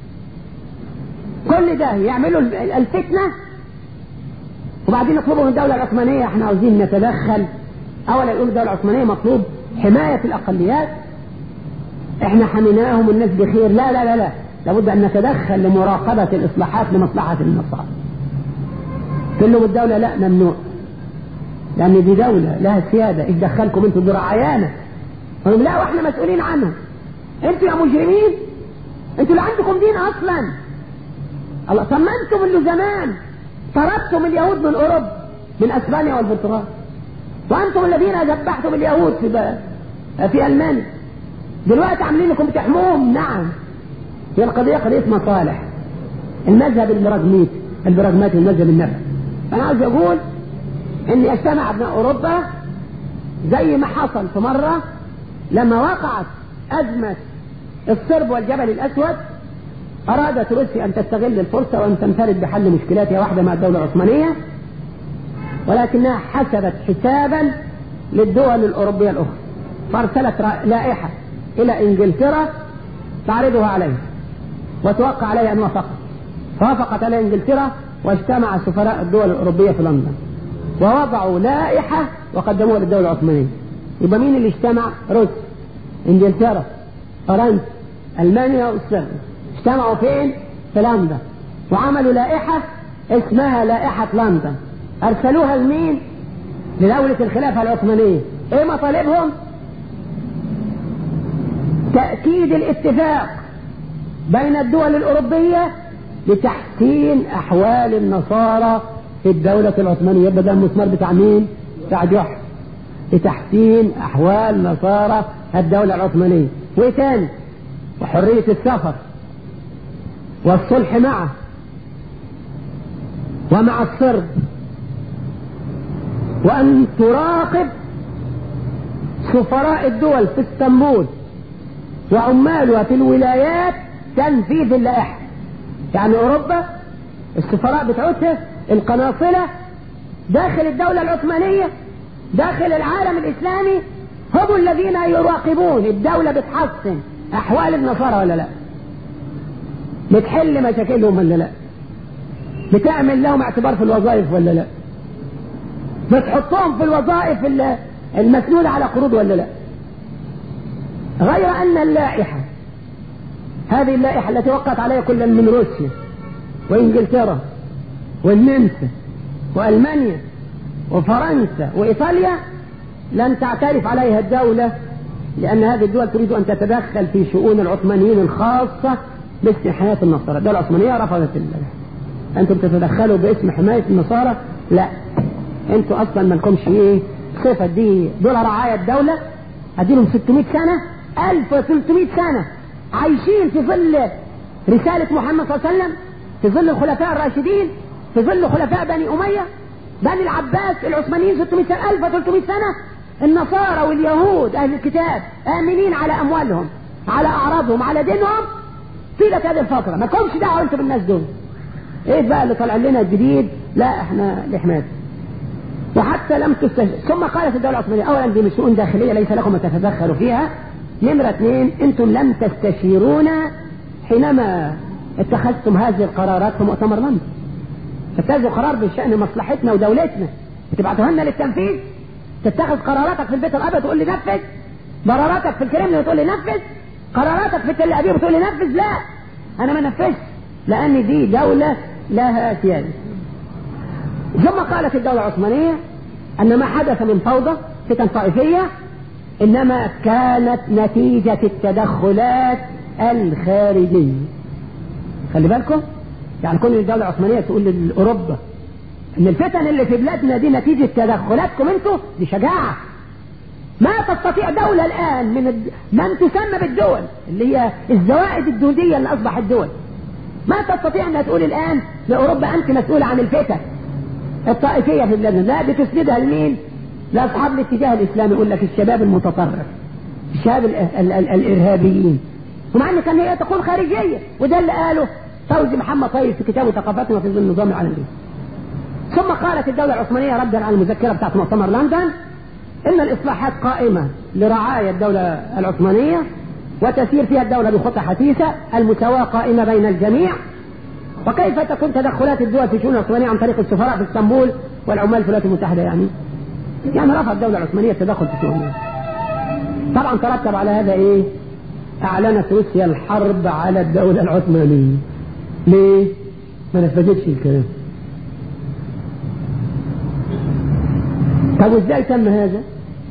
كل ده يعملوا الفتنة وبعدين يطلبوا من الدولة العثمانية احنا عاوزين نتدخل أولا يقول الدولة العثمانية مطلوب حماية الأقليات احنا حميناهم والناس بخير لا لا لا لا لابد ان نتدخل لمراقبة الاصلاحات لمصلحة النصارى تقول لهم الدولة لا ممنوع لان دي دولة لها سيادة ايش دخلكم انتوا دول رعايانا قالوا لا واحنا مسؤولين عنهم انتوا يا مجرمين انتوا اللي عندكم دين اصلا الله طب ما انتم اللي زمان طردتم اليهود من اوروبا من اسبانيا والبرتغال وانتم الذين ذبحتم اليهود في ب- في المانيا دلوقتي عاملين لكم بتحموهم نعم هي القضيه قضيه مصالح المذهب البراغماتي البراغماتي المذهب النبوي انا عاوز اقول ان يجتمع ابناء اوروبا زي ما حصل في مره لما وقعت ازمه الصرب والجبل الاسود ارادت روسيا ان تستغل الفرصه وان تنفرد بحل مشكلاتها واحده مع الدوله العثمانيه ولكنها حسبت حسابا للدول الاوروبيه الاخرى فارسلت را- لائحه الى انجلترا تعرضها عليه وتوقع عليه ان وافقت فوافقت عليه انجلترا واجتمع سفراء الدول الاوروبيه في لندن ووضعوا لائحه وقدموها للدوله العثمانيه يبقى مين اللي اجتمع؟ روسيا انجلترا فرنسا المانيا واستراليا اجتمعوا فين؟ في لندن وعملوا لائحه اسمها لائحه لندن ارسلوها لمين؟ لدوله الخلافه العثمانيه ايه مطالبهم؟ تاكيد الاتفاق بين الدول الاوروبيه لتحسين احوال النصارى في الدوله العثمانيه يبقى ده المسمار بتاع مين؟ بتاع جحر لتحسين احوال نصارى الدوله العثمانيه وايه تاني؟ وحريه السفر والصلح معه ومع الصرب وان تراقب سفراء الدول في اسطنبول وعمالها في الولايات تنفيذ اللائحه يعني اوروبا السفراء بتوعتها القناصله داخل الدوله العثمانيه داخل العالم الاسلامي هم الذين يراقبون الدوله بتحسن احوال النصارى ولا لا بتحل مشاكلهم ولا لا بتعمل لهم اعتبار في الوظائف ولا لا بتحطهم في الوظائف ال- المسنودة على قروض ولا لا غير ان اللائحة هذه اللائحة التي وقعت عليها كل من روسيا وانجلترا والنمسا والمانيا وفرنسا وايطاليا لن تعترف عليها الدولة لان هذه الدول تريد ان تتدخل في شؤون العثمانيين الخاصة باسم حماية النصارى الدولة العثمانية رفضت ال- انتم تتدخلوا باسم حماية النصارى لا انتوا اصلا ما لكمش ايه صفة دي دول رعايا الدولة اديلهم 600 سنة 1300 سنة عايشين في ظل رسالة محمد صلى الله عليه وسلم في ظل الخلفاء الراشدين في ظل خلفاء بني أمية بني العباس العثمانيين 600 سنة 1300 سنة النصارى واليهود أهل الكتاب آمنين على أموالهم على أعراضهم على دينهم طيلة هذه الفترة ما كنش دعوة أنتم بالناس دول ايه بقى اللي طلع لنا الجديد لا احنا لحماد وحتى لم تستشير ثم قالت الدولة العثمانية أولا دي من شؤون داخلية ليس لكم أن تتدخلوا فيها نمرة اثنين أنتم لم تستشيرونا حينما اتخذتم هذه القرارات في مؤتمر لندن تتخذوا قرار بشأن مصلحتنا ودولتنا وتبعتوها لنا للتنفيذ تتخذ قراراتك في البيت الأبيض تقول لي نفذ قراراتك في الكريملين تقول لي نفذ قراراتك في تل أبيب تقول لي نفذ لا أنا ما نفذش لأن دي دولة لها سيادة ثم قالت الدولة العثمانية أن ما حدث من فوضى فتن طائفية إنما كانت نتيجة التدخلات الخارجية خلي بالكم يعني كل الدولة العثمانية تقول لأوروبا إن الفتن اللي في بلادنا دي نتيجة تدخلاتكم أنتوا دي شجاعة ما تستطيع دولة الآن من الد... من تسمى بالدول اللي هي الزوائد الدودية اللي أصبحت دول ما تستطيع أن تقول الآن لأوروبا أنت مسؤولة عن الفتن الطائفية في بلادنا لا بتسندها لمين؟ لأصحاب الاتجاه الإسلامي يقول لك الشباب المتطرف الشباب ال ال ال الإرهابيين ومع أن كان هي تقول خارجية وده اللي قاله فوزي محمد طيب في كتابه ثقافتنا في ظل النظام العالمي ثم قالت الدولة العثمانية ردا على المذكرة بتاعت مؤتمر لندن إن الإصلاحات قائمة لرعاية الدولة العثمانية وتسير فيها الدولة بخطى حثيثة المساواة قائمة بين الجميع وكيف تكون تدخلات الدول في شؤون العثمانية عن طريق السفراء في اسطنبول والعمال في الولايات المتحدة يعني يعني رفض الدولة العثمانية التدخل في شؤونها طبعا ترتب على هذا ايه اعلنت روسيا الحرب على الدولة العثمانية ليه ما نفذتش الكلام طب ازاي تم هذا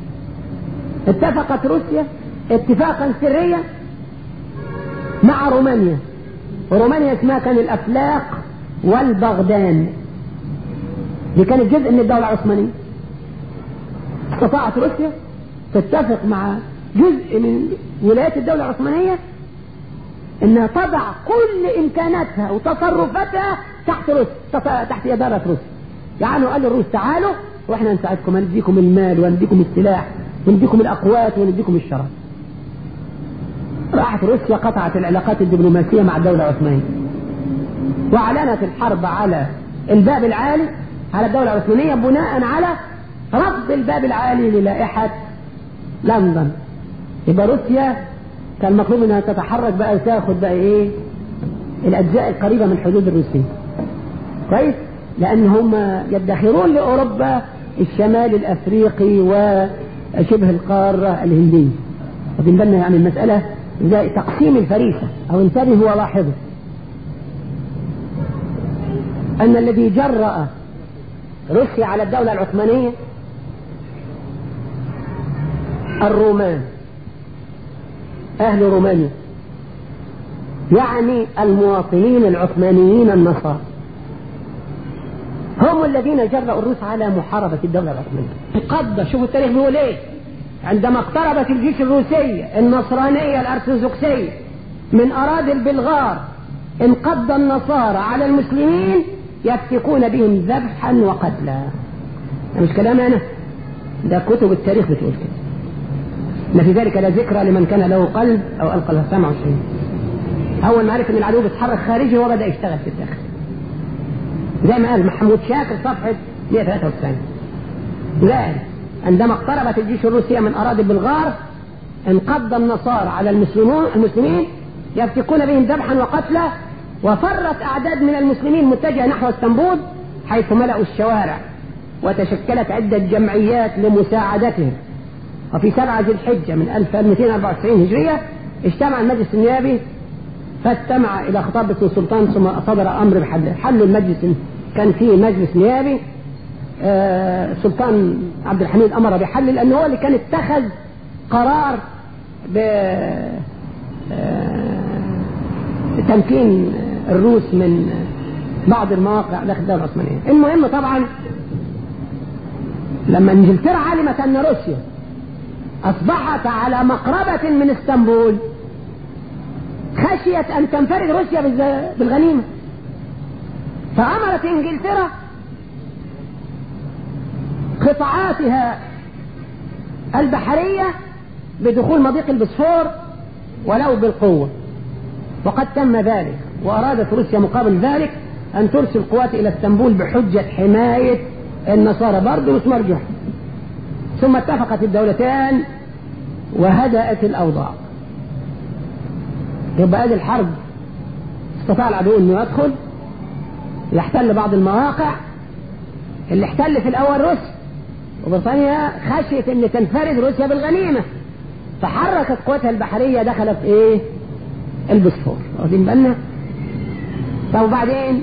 اتفقت روسيا اتفاقا سريا مع رومانيا ورومانيا اسمها كان الافلاق والبغدان دي كانت جزء من الدولة العثمانية استطاعت روسيا تتفق مع جزء من ولايات الدولة العثمانية انها تضع كل امكاناتها وتصرفاتها تحت روسيا تحت ادارة روسيا يعني قال للروس تعالوا واحنا نساعدكم هنديكم المال ونديكم السلاح ونديكم الاقوات ونديكم الشرف راحت روسيا قطعت العلاقات الدبلوماسية مع الدولة العثمانية واعلنت الحرب على الباب العالي على الدولة العثمانية بناء على رفض الباب العالي للائحة لندن يبقى روسيا كان المطلوب انها تتحرك بقى وتاخد بقى ايه الاجزاء القريبة من الحدود الروسية كويس لان هم يدخرون لاوروبا الشمال الافريقي وشبه القارة الهندية واخدين بالنا يعني المسألة زي تقسيم الفريسة او انتبه هو لاحظه ان الذي جرأ روسيا على الدولة العثمانية الرومان أهل رومانيا يعني المواطنين العثمانيين النصارى هم الذين جرأوا الروس على محاربة الدولة العثمانية قد شوفوا التاريخ بيقول ايه عندما اقتربت الجيش الروسية النصرانية الأرثوذكسية من أراضي البلغار انقض النصارى على المسلمين يفتكون بهم ذبحا وقتلا مش كلام أنا ده كتب التاريخ بتقول كده ما في ذلك لا ذكرى لمن كان له قلب أو ألقى له سمع شيء أول ما عرف إن العدو بيتحرك خارجي هو بدأ يشتغل في الداخل زي ما قال محمود شاكر صفحة 193 لا عندما اقتربت الجيش الروسية من أراضي بلغار انقض النصارى على المسلمون المسلمين يفتكون بهم ذبحا وقتلا وفرت أعداد من المسلمين متجهة نحو اسطنبول حيث ملأوا الشوارع وتشكلت عدة جمعيات لمساعدتهم وفي سبعة ذي الحجة من 1294 هجرية اجتمع المجلس النيابي فاستمع إلى خطاب ابن السلطان ثم صدر أمر بحله حل المجلس كان فيه مجلس نيابي آه سلطان عبد الحميد أمر بحل لأنه هو اللي كان اتخذ قرار ب تمكين الروس من بعض المواقع داخل الدولة العثمانية المهم طبعا لما انجلترا علمت ان روسيا اصبحت على مقربة من اسطنبول خشيت ان تنفرد روسيا بالغنيمة فامرت انجلترا قطاعاتها البحرية بدخول مضيق البسفور ولو بالقوة وقد تم ذلك وأرادت روسيا مقابل ذلك أن ترسل قوات إلى اسطنبول بحجة حماية النصارى برضه مش مرجح ثم اتفقت الدولتان وهدأت الأوضاع يبقى هذه الحرب استطاع العدو أنه يدخل يحتل بعض المواقع اللي احتل في الأول روسيا وبريطانيا خشيت أن تنفرد روسيا بالغنيمة فحركت قواتها البحرية دخلت ايه البسفور واخدين بالنا طب وبعدين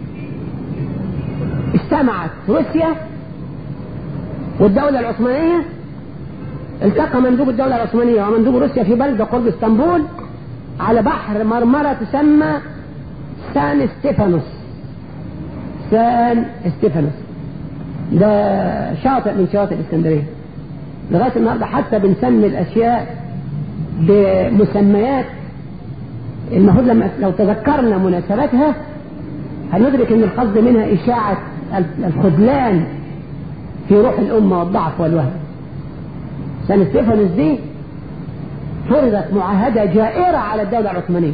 اجتمعت روسيا والدولة العثمانية التقى مندوب الدولة العثمانية ومندوب روسيا في بلدة قرب اسطنبول على بحر مرمرة تسمى سان ستيفانوس سان ستيفانوس ده شاطئ من شواطئ الاسكندرية لغاية النهاردة حتى بنسمي الأشياء بمسميات المفروض لما لو تذكرنا مناسبتها هندرك ان القصد منها اشاعة الخذلان في روح الامة والضعف والوهن سان ستيفانوس دي فرضت معاهدة جائرة على الدولة العثمانية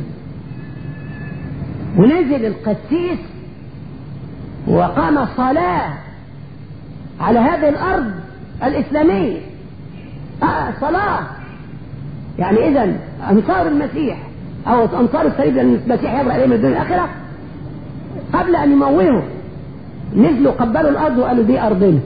ونزل القسيس وقام صلاة على هذه الأرض الإسلامية آه صلاة يعني إذا أنصار المسيح أو أنصار الصليب لأن المسيح يبرأ إليهم الدنيا الآخرة قبل أن يموهوا نزلوا قبلوا الأرض وقالوا دي أرضنا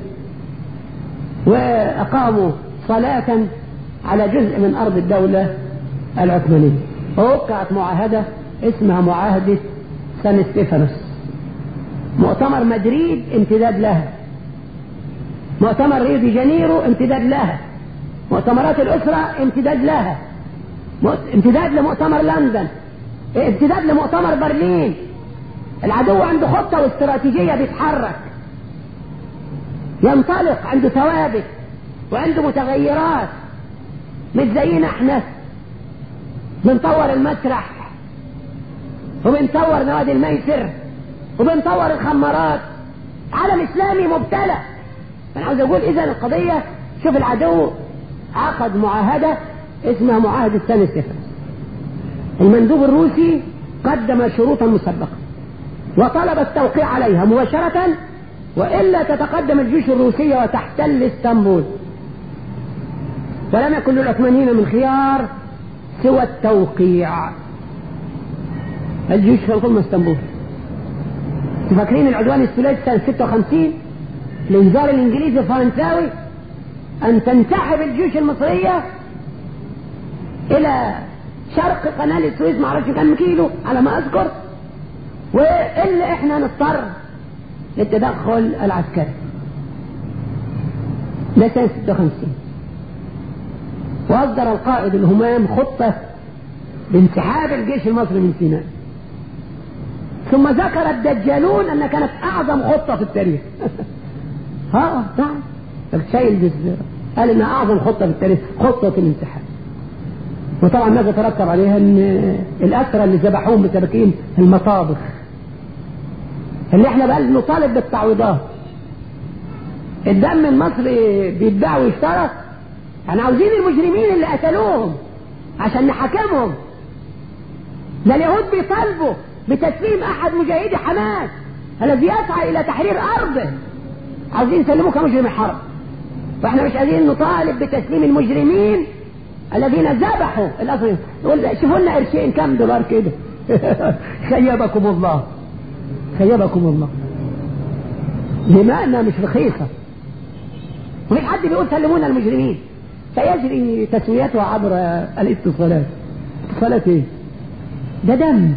وأقاموا صلاة على جزء من أرض الدولة العثمانية ووقعت معاهدة اسمها معاهدة سان ستيفانوس مؤتمر مدريد امتداد لها مؤتمر ريو دي جانيرو امتداد لها مؤتمرات الأسرة امتداد لها امتداد لمؤتمر لندن امتداد لمؤتمر برلين العدو عنده خطة واستراتيجية بيتحرك ينطلق عنده ثوابت وعنده متغيرات مش زينا احنا بنطور المسرح وبنطور نوادي الميسر وبنطور الخمارات عالم اسلامي مبتلى انا عاوز اقول اذا القضية شوف العدو عقد معاهدة اسمها معاهدة سان ستيفانس المندوب الروسي قدم شروطا مسبقة وطلب التوقيع عليها مباشرة وإلا تتقدم الجيوش الروسية وتحتل اسطنبول ولم يكن للعثمانيين من خيار سوى التوقيع الجيوش في القمة اسطنبول فاكرين العدوان الثلاثي سنة 56 الانذار الانجليزي الفرنساوي ان تنسحب الجيوش المصرية الى شرق قناة السويس ما اعرفش كم كيلو على ما اذكر والا احنا نضطر للتدخل العسكري ده سنة 56 واصدر القائد الهمام خطة لانسحاب الجيش المصري من سيناء ثم ذكر الدجالون ان كانت اعظم خطة في التاريخ ها نعم شايل جزء قال انها اعظم خطة في التاريخ خطة الانسحاب وطبعا ماذا ترتب عليها ان الاسرى اللي ذبحوهم بسبكين المطابخ اللي احنا بقى نطالب بالتعويضات الدم المصري بيتباع ويشترى احنا عاوزين المجرمين اللي قتلوهم عشان نحاكمهم ده اليهود بيطالبوا بتسليم احد مجاهدي حماس الذي يسعى الى تحرير ارضه عاوزين يسلموه كمجرم حرب واحنا مش قادرين نطالب بتسليم المجرمين الذين ذبحوا الاصل يقول شوفوا لنا قرشين كام دولار كده خيبكم الله خيبكم الله دماءنا مش رخيصة وفي حد بيقول سلمونا المجرمين سيجري تسويتها عبر الاتصالات اتصالات ايه ده دم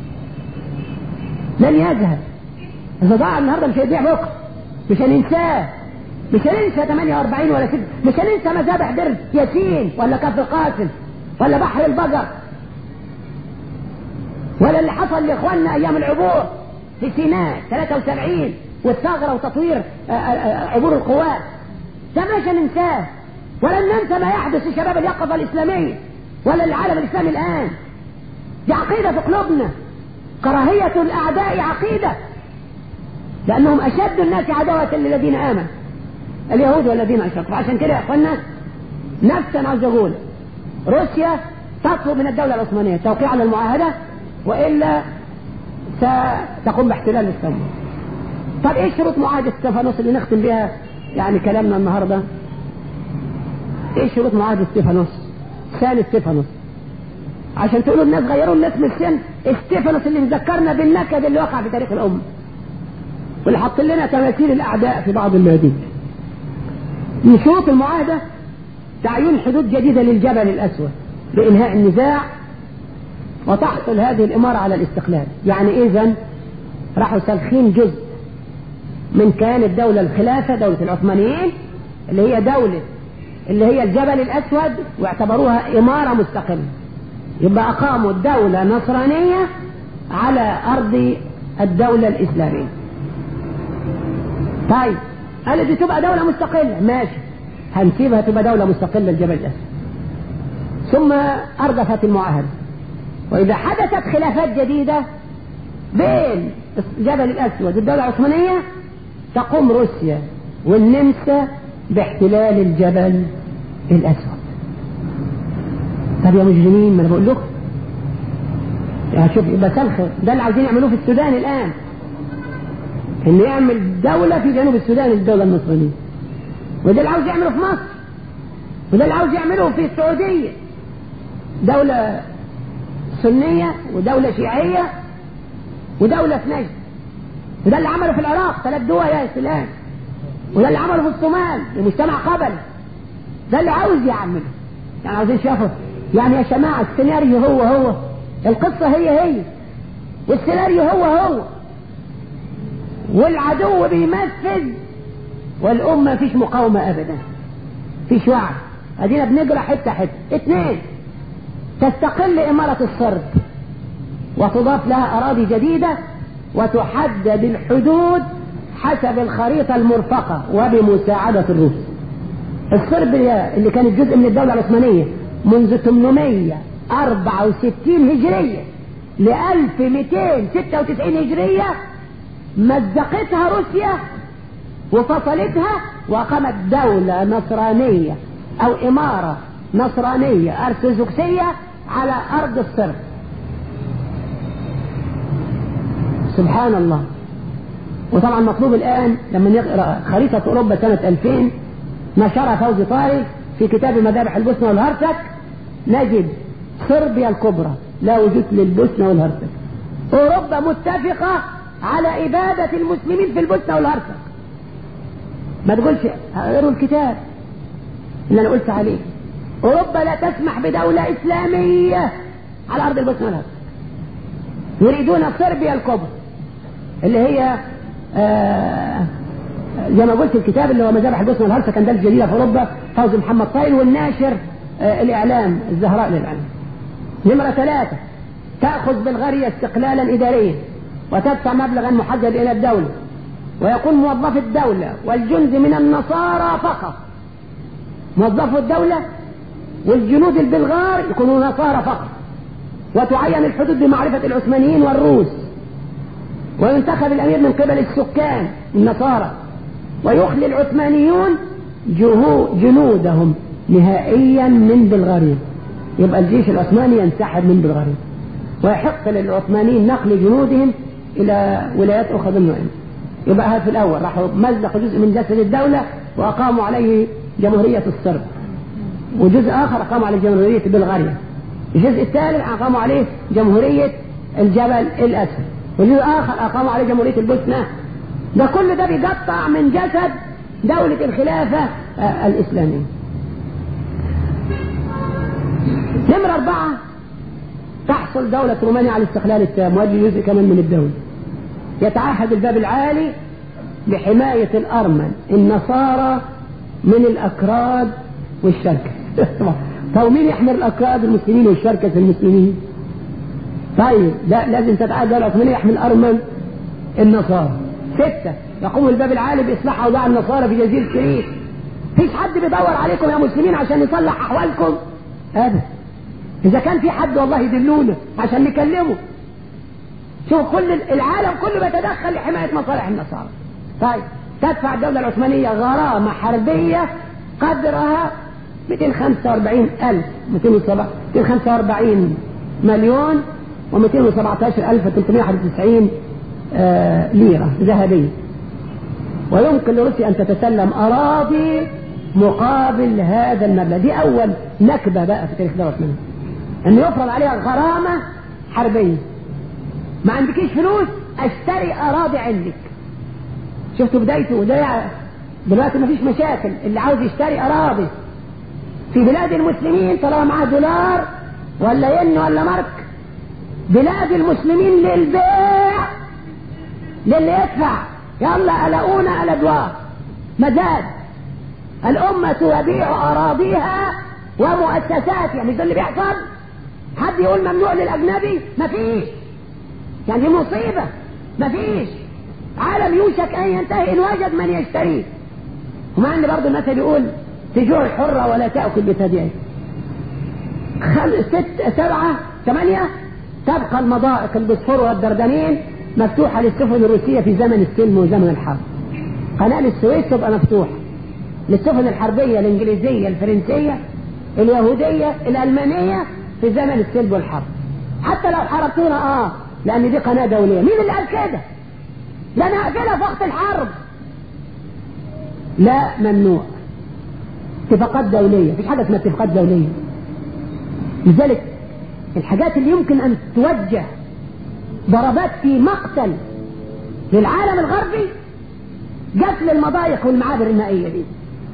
لن يذهب اذا ضاع النهارده مش هيضيع بكره مش هننساه مش هننسى 48 ولا 6 مش هننسى مذابح درب ياسين ولا كفر قاسم ولا بحر البقر ولا اللي حصل لاخواننا ايام العبور في سيناء 73 والثغره وتطوير عبور القوات ده مش هننساه ولن ننسى ما يحدث لشباب اليقظه الاسلاميه ولا العالم الاسلامي الان دي عقيده في قلوبنا كراهيه الاعداء عقيده لانهم اشد الناس عداوه للذين امنوا اليهود والذين اشركوا عشان كده يا اخوانا نفس انا عاوز اقول روسيا تطلب من الدوله العثمانيه التوقيع على المعاهده والا ستقوم باحتلال اسطنبول طب ايه شروط معاهده ستيفانوس اللي نختم بها يعني كلامنا النهارده ايه شروط معاهده ستيفانوس ثاني ستيفانوس عشان تقولوا الناس غيروا الاسم السن ستيفانوس اللي مذكرنا بالنكد اللي وقع في تاريخ الامه واللي حط لنا تماثيل الاعداء في بعض الميادين من شروط المعاهدة تعيين حدود جديدة للجبل الأسود لإنهاء النزاع وتحصل هذه الإمارة على الاستقلال يعني إذا راحوا سلخين جزء من كيان الدولة الخلافة دولة العثمانيين اللي هي دولة اللي هي الجبل الأسود واعتبروها إمارة مستقلة يبقى أقاموا دولة نصرانية على أرض الدولة الإسلامية طيب قال دي تبقى دولة مستقلة ماشي هنسيبها تبقى دولة مستقلة الجبل الأسود ثم أردفت المعاهدة وإذا حدثت خلافات جديدة بين الجبل الأسود والدولة العثمانية تقوم روسيا والنمسا باحتلال الجبل الأسود طب يا مجرمين ما أنا بقول لكم يعني شوف يبقى سلخ ده اللي عاوزين يعملوه في السودان الآن انه يعمل دولة في جنوب السودان الدولة النصرانية وده اللي عاوز يعمله في مصر وده اللي عاوز يعمله في السعودية دولة سنية ودولة شيعية ودولة في نجد وده اللي عمله في العراق ثلاث دول يا سلام وده اللي عمله في الصومال لمجتمع قبل ده اللي عاوز يعمله يعني عاوزين شافوا يعني يا جماعة السيناريو هو هو القصة هي هي والسيناريو هو هو والعدو بيمثل والأمة فيش مقاومة أبدا فيش وعي أدينا بنجرى حتة حتة اثنين تستقل إمارة الصرب وتضاف لها أراضي جديدة وتحدد الحدود حسب الخريطة المرفقة وبمساعدة الروس الصربيا اللي كانت جزء من الدولة العثمانية منذ 864 هجرية ل 1296 هجرية مزقتها روسيا وفصلتها وقامت دولة نصرانية او امارة نصرانية ارثوذكسية على ارض الصرب سبحان الله وطبعا مطلوب الان لما نقرا خريطة اوروبا سنة 2000 نشرها فوزي طارق في كتاب مذابح البوسنة والهرسك نجد صربيا الكبرى لا وجود للبوسنة والهرسك اوروبا متفقة على ابادة المسلمين في البوسنة والهرسك ما تقولش اقروا الكتاب اللي انا قلت عليه اوروبا لا تسمح بدولة اسلامية على ارض البوسنة والهرسك يريدون صربيا الكبرى اللي هي آه زي ما قلت الكتاب اللي هو مذابح البوسنة والهرسك كان ده الجديدة في اوروبا فوزي محمد طايل والناشر آه الاعلام الزهراء للاعلام نمرة ثلاثة تأخذ بلغاريا استقلالا إداريا وتدفع مبلغا محدد إلى الدولة ويكون موظف الدولة والجند من النصارى فقط موظف الدولة والجنود البلغار يكونوا نصارى فقط وتعين الحدود بمعرفة العثمانيين والروس وينتخب الأمير من قبل السكان النصارى ويخلي العثمانيون جنودهم نهائيا من بلغاريا يبقى الجيش العثماني ينسحب من بلغاريا ويحق للعثمانيين نقل جنودهم إلى ولايات أخرى ضمن يبقى هذا في الأول راحوا مزقوا جزء من جسد الدولة وأقاموا عليه جمهورية الصرب وجزء آخر أقاموا عليه جمهورية بلغاريا الجزء الثالث أقاموا عليه جمهورية الجبل الأسود وجزء آخر أقاموا عليه جمهورية البوسنة ده كل ده بيقطع من جسد دولة الخلافة الإسلامية نمرة أربعة تحصل دولة رومانيا على الاستقلال التام وهذه جزء كمان من الدولة يتعهد الباب العالي بحماية الأرمن النصارى من الأكراد والشركة طيب مين يحمي الأكراد المسلمين والشركة المسلمين طيب لا لازم تتعهد الدولة العثمانية يحمي الأرمن النصارى ستة يقوم الباب العالي بإصلاح أوضاع النصارى في جزيرة كريت فيش حد بيدور عليكم يا مسلمين عشان يصلح أحوالكم أبدا إذا كان في حد والله يدلونا عشان نكلمه شوف كل العالم كله بيتدخل لحماية مصالح النصارى طيب تدفع الدولة العثمانية غرامة حربية قدرها 245 ألف 245 مليون و217 ألف 391 آه ليرة ذهبية ويمكن لروسيا أن تتسلم أراضي مقابل هذا المبلغ دي أول نكبة بقى في تاريخ الدولة العثمانية أن يفرض عليها غرامة حربية ما عندكيش فلوس اشتري أراضي عندك شفتوا بدايته وده دلوقتي مفيش مشاكل اللي عاوز يشتري أراضي في بلاد المسلمين طالما معاه دولار ولا ين ولا مارك بلاد المسلمين للبيع للي يدفع يلا ألاقونا الأدوار مزاد الأمة تبيع أراضيها ومؤسساتها مش ده اللي بيحصل حد يقول ممنوع للأجنبي مفيش يعني دي مصيبة مفيش عالم يوشك أن ينتهي إن وجد من يشتريه ومع أن برضه الناس بيقول تجوع الحرة ولا تأكل بثديها خمس ست سبعة ثمانية تبقى المضائق البوسفور والدردنين مفتوحة للسفن الروسية في زمن السلم وزمن الحرب قناة السويس تبقى مفتوحة للسفن الحربية الإنجليزية الفرنسية اليهودية الألمانية في زمن السلم والحرب حتى لو حربتونا اه لأن دي قناة دولية مين اللي قال كده؟ لا نأكلها في وقت الحرب لا ممنوع اتفاقات دولية مفيش حاجة اسمها اتفاقات دولية لذلك الحاجات اللي يمكن أن توجه ضربات في مقتل للعالم الغربي قتل المضايق والمعابر المائية دي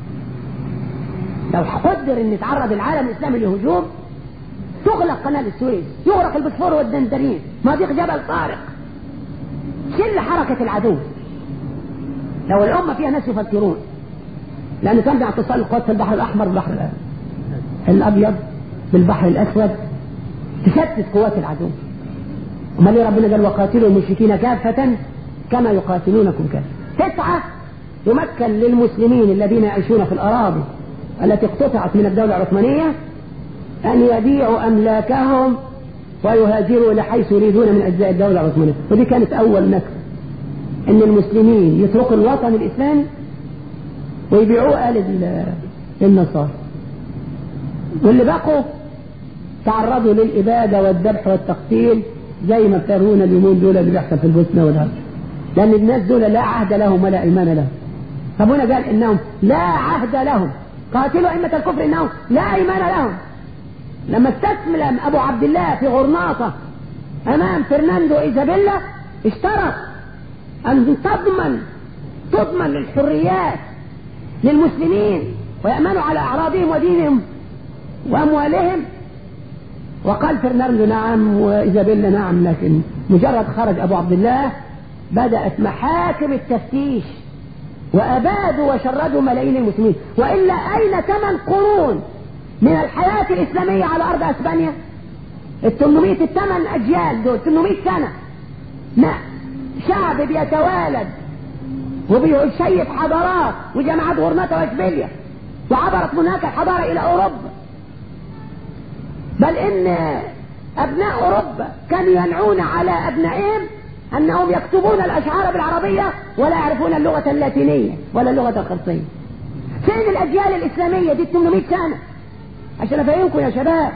لو قدر ان يتعرض العالم الاسلامي لهجوم تغلق قناة السويس يغرق البسفور والدندرين مضيق جبل طارق شل حركة العدو لو الأمة فيها ناس يفكرون لأن كان اتصال القوات في البحر الأحمر والبحر الأبيض بالبحر الأسود تشتت قوات العدو امال ليه ربنا قال وقاتلوا المشركين كافة كما يقاتلونكم كافة تسعة يمكن للمسلمين الذين يعيشون في الأراضي التي اقتطعت من الدولة العثمانية أن يبيعوا أملاكهم ويهاجروا لحيث يريدون من أجزاء الدولة العثمانية ودي كانت أول نكسة أن المسلمين يتركوا الوطن الإسلامي ويبيعوه لل- للنصارى واللي بقوا تعرضوا للإبادة والذبح والتقتيل زي ما بترونا اليومين دول اللي بيحصل في البوسنة والهرب لأن الناس دول لا عهد لهم ولا إيمان لهم فابونا قال إنهم لا عهد لهم قاتلوا أئمة الكفر إنهم لا إيمان لهم لما استسلم أبو عبد الله في غرناطة أمام فرناندو إيزابيلا اشترط أن تضمن تضمن الحريات للمسلمين ويأمنوا على أعراضهم ودينهم وأموالهم وقال فرناندو نعم وإيزابيلا نعم لكن مجرد خرج أبو عبد الله بدأت محاكم التفتيش وأبادوا وشردوا ملايين المسلمين وإلا أين ثمان قرون من الحياة الإسلامية على أرض أسبانيا ال 800 الثمان أجيال دول 800 سنة ما شعب بيتوالد وبيشيد حضارات وجماعات غرناطة واشبيليا وعبرت من هناك الحضارة إلى أوروبا بل إن أبناء أوروبا كانوا ينعون على أبنائهم أنهم يكتبون الأشعار بالعربية ولا يعرفون اللغة اللاتينية ولا اللغة القبطية فين الأجيال الإسلامية دي 800 سنة عشان أفهمكم يا شباب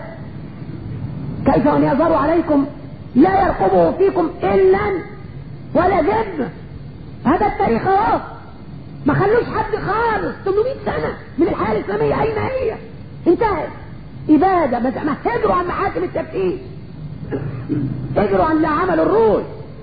كيف أن يظهروا عليكم لا يرقبوا فيكم إلا ولا ذب هذا التاريخ اهو ما خلوش حد خالص 800 سنة من الحياة الإسلامية أين هي انتهت إبادة بس ما هجروا عن محاكم التفتيش هجروا عن اللي عملوا الروس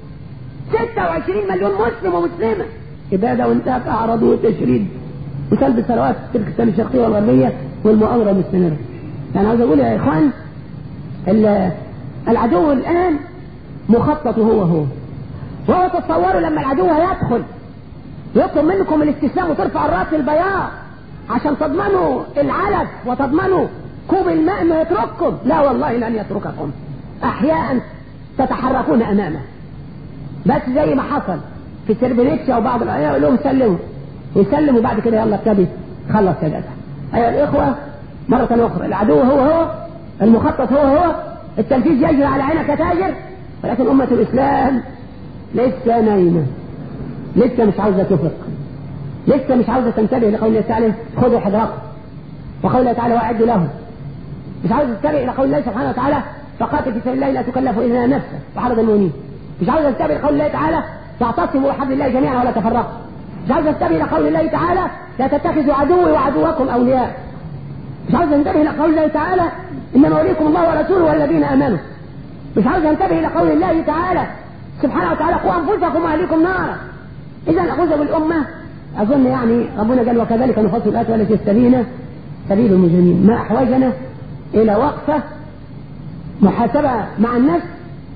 26 مليون مسلم ومسلمة إبادة وانتهت أعراض وتشريد وسلب الثروات في تركستان الشرقية والغربية والمؤامرة مستمرة يعني عاوز أقول يا إخوان ال- العدو الآن مخطط هو هو وهو تصوروا لما العدو هيدخل يطلب منكم الاستسلام وترفع الراس البياض عشان تضمنوا العلف وتضمنوا كوب الماء انه يترككم لا والله لن يترككم احياء تتحركون امامه بس زي ما حصل في سربنيتشا وبعض الايام يقول لهم سلموا ويسلموا بعد كده يلا ابتدي خلص يا جدع ايها الاخوه مره اخرى العدو هو هو المخطط هو هو التنفيذ يجري على عينك يا تاجر ولكن امه الاسلام لسه نايمه لسه مش عاوزه تفق لسه مش عاوزه تنتبه لقول الله تعالى خذوا حذركم وقول الله تعالى واعدوا لهم مش عاوزه تنتبه الى قول الله سبحانه وتعالى فقاتل في سبيل الله لا تكلف الا نفسك وحرض المؤمنين مش عاوزه تنتبه لقول الله تعالى تعتصموا بحبل الله جميعا ولا تفرقوا مش عاوزه تنتبه الى قول الله تعالى لا تتخذوا عدوي وعدوكم اولياء مش عاوزه تنتبه الى قول الله تعالى انما وليكم الله ورسوله والذين امنوا مش عاوزه تنتبه الى قول الله تعالى سبحانه وتعالى قوا انفسكم واهليكم نارا اذا اخذ بالامه اظن يعني ربنا قال وكذلك نفصل الايات والتي تستبين سبيل المجرمين ما احوجنا الى وقفه محاسبه مع النفس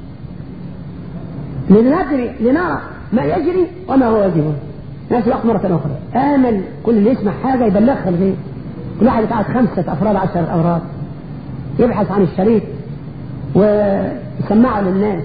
لندري لنرى ما يجري وما هو واجب نفس الوقت مرة أخرى آمل كل اللي يسمع حاجة يبلغها لغيره كل واحد يتعاد خمسة أفراد عشرة أفراد يبحث عن الشريط ويسمعه للناس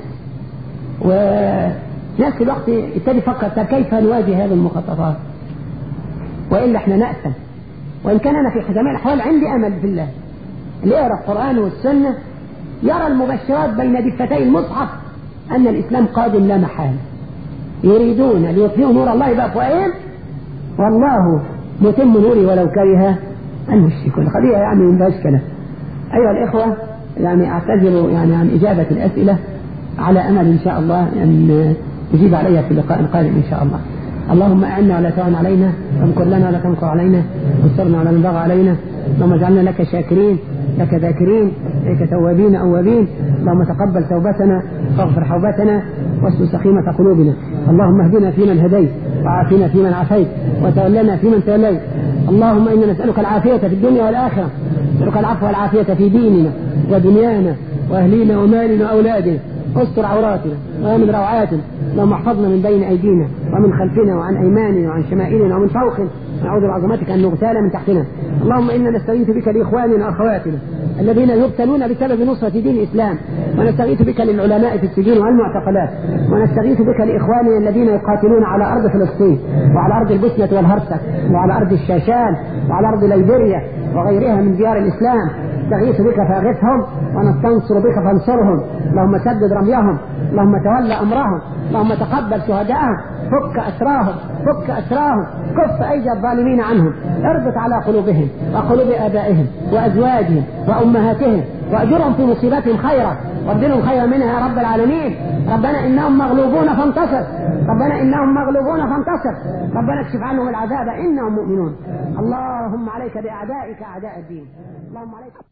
ونفس الوقت يبتدي يفكر طب كيف نواجه هذه المخططات والا احنا نأثم وان كان انا في جميع الاحوال عندي امل في الله اللي يقرا القران والسنه يرى المبشرات بين دفتي المصحف ان الاسلام قادم لا محاله يريدون ليطفئوا نور الله بافواههم والله متم نوري ولو كره المشركون قضيه يعني من كلام ايها الاخوه يعني اعتذر يعني عن اجابه الاسئله على امل ان شاء الله ان تجيب عليها في لقاء قادم ان شاء الله. اللهم اعنا ولا تعن علينا، وامكر لنا ولا تمكر علينا، واسترنا على من بغى علينا، اللهم اجعلنا لك شاكرين، لك ذاكرين، اليك توابين اوابين، اللهم تقبل توبتنا واغفر حوبتنا واسلل سخيمة قلوبنا، اللهم اهدنا فيمن هديت، وعافنا فيمن عافيت، وتولنا فيمن توليت، اللهم انا نسالك العافية في الدنيا والاخرة، نسالك العفو والعافية في ديننا ودنيانا واهلينا ومالنا واولادنا، استر عوراتنا وامن روعاتنا اللهم احفظنا من بين ايدينا ومن خلفنا وعن ايماننا وعن شمائلنا ومن فوقنا نعوذ بعظمتك ان نغتال من تحتنا اللهم انا نستغيث بك لاخواننا واخواتنا الذين يبتلون بسبب نصرة دين الإسلام ونستغيث بك للعلماء في السجون والمعتقلات ونستغيث بك لإخواننا الذين يقاتلون على أرض فلسطين وعلى أرض البوسنة والهرسك وعلى أرض الشاشان وعلى أرض ليبيريا وغيرها من ديار الإسلام نستغيث بك فاغثهم ونستنصر بك فانصرهم اللهم سدد رميهم اللهم تولى أمرهم اللهم تقبل شهداءهم فك أسراهم فك أسراهم كف أيدي الظالمين عنهم اربط على قلوبهم وقلوب آبائهم وأزواجهم وأمهاتهم وأجرهم في مصيبتهم خيرا وابدلهم خيرا منها يا رب العالمين ربنا إنهم مغلوبون فانتصر ربنا إنهم مغلوبون فانتصر ربنا اكشف عنهم العذاب إنهم مؤمنون اللهم عليك بأعدائك أعداء الدين اللهم عليك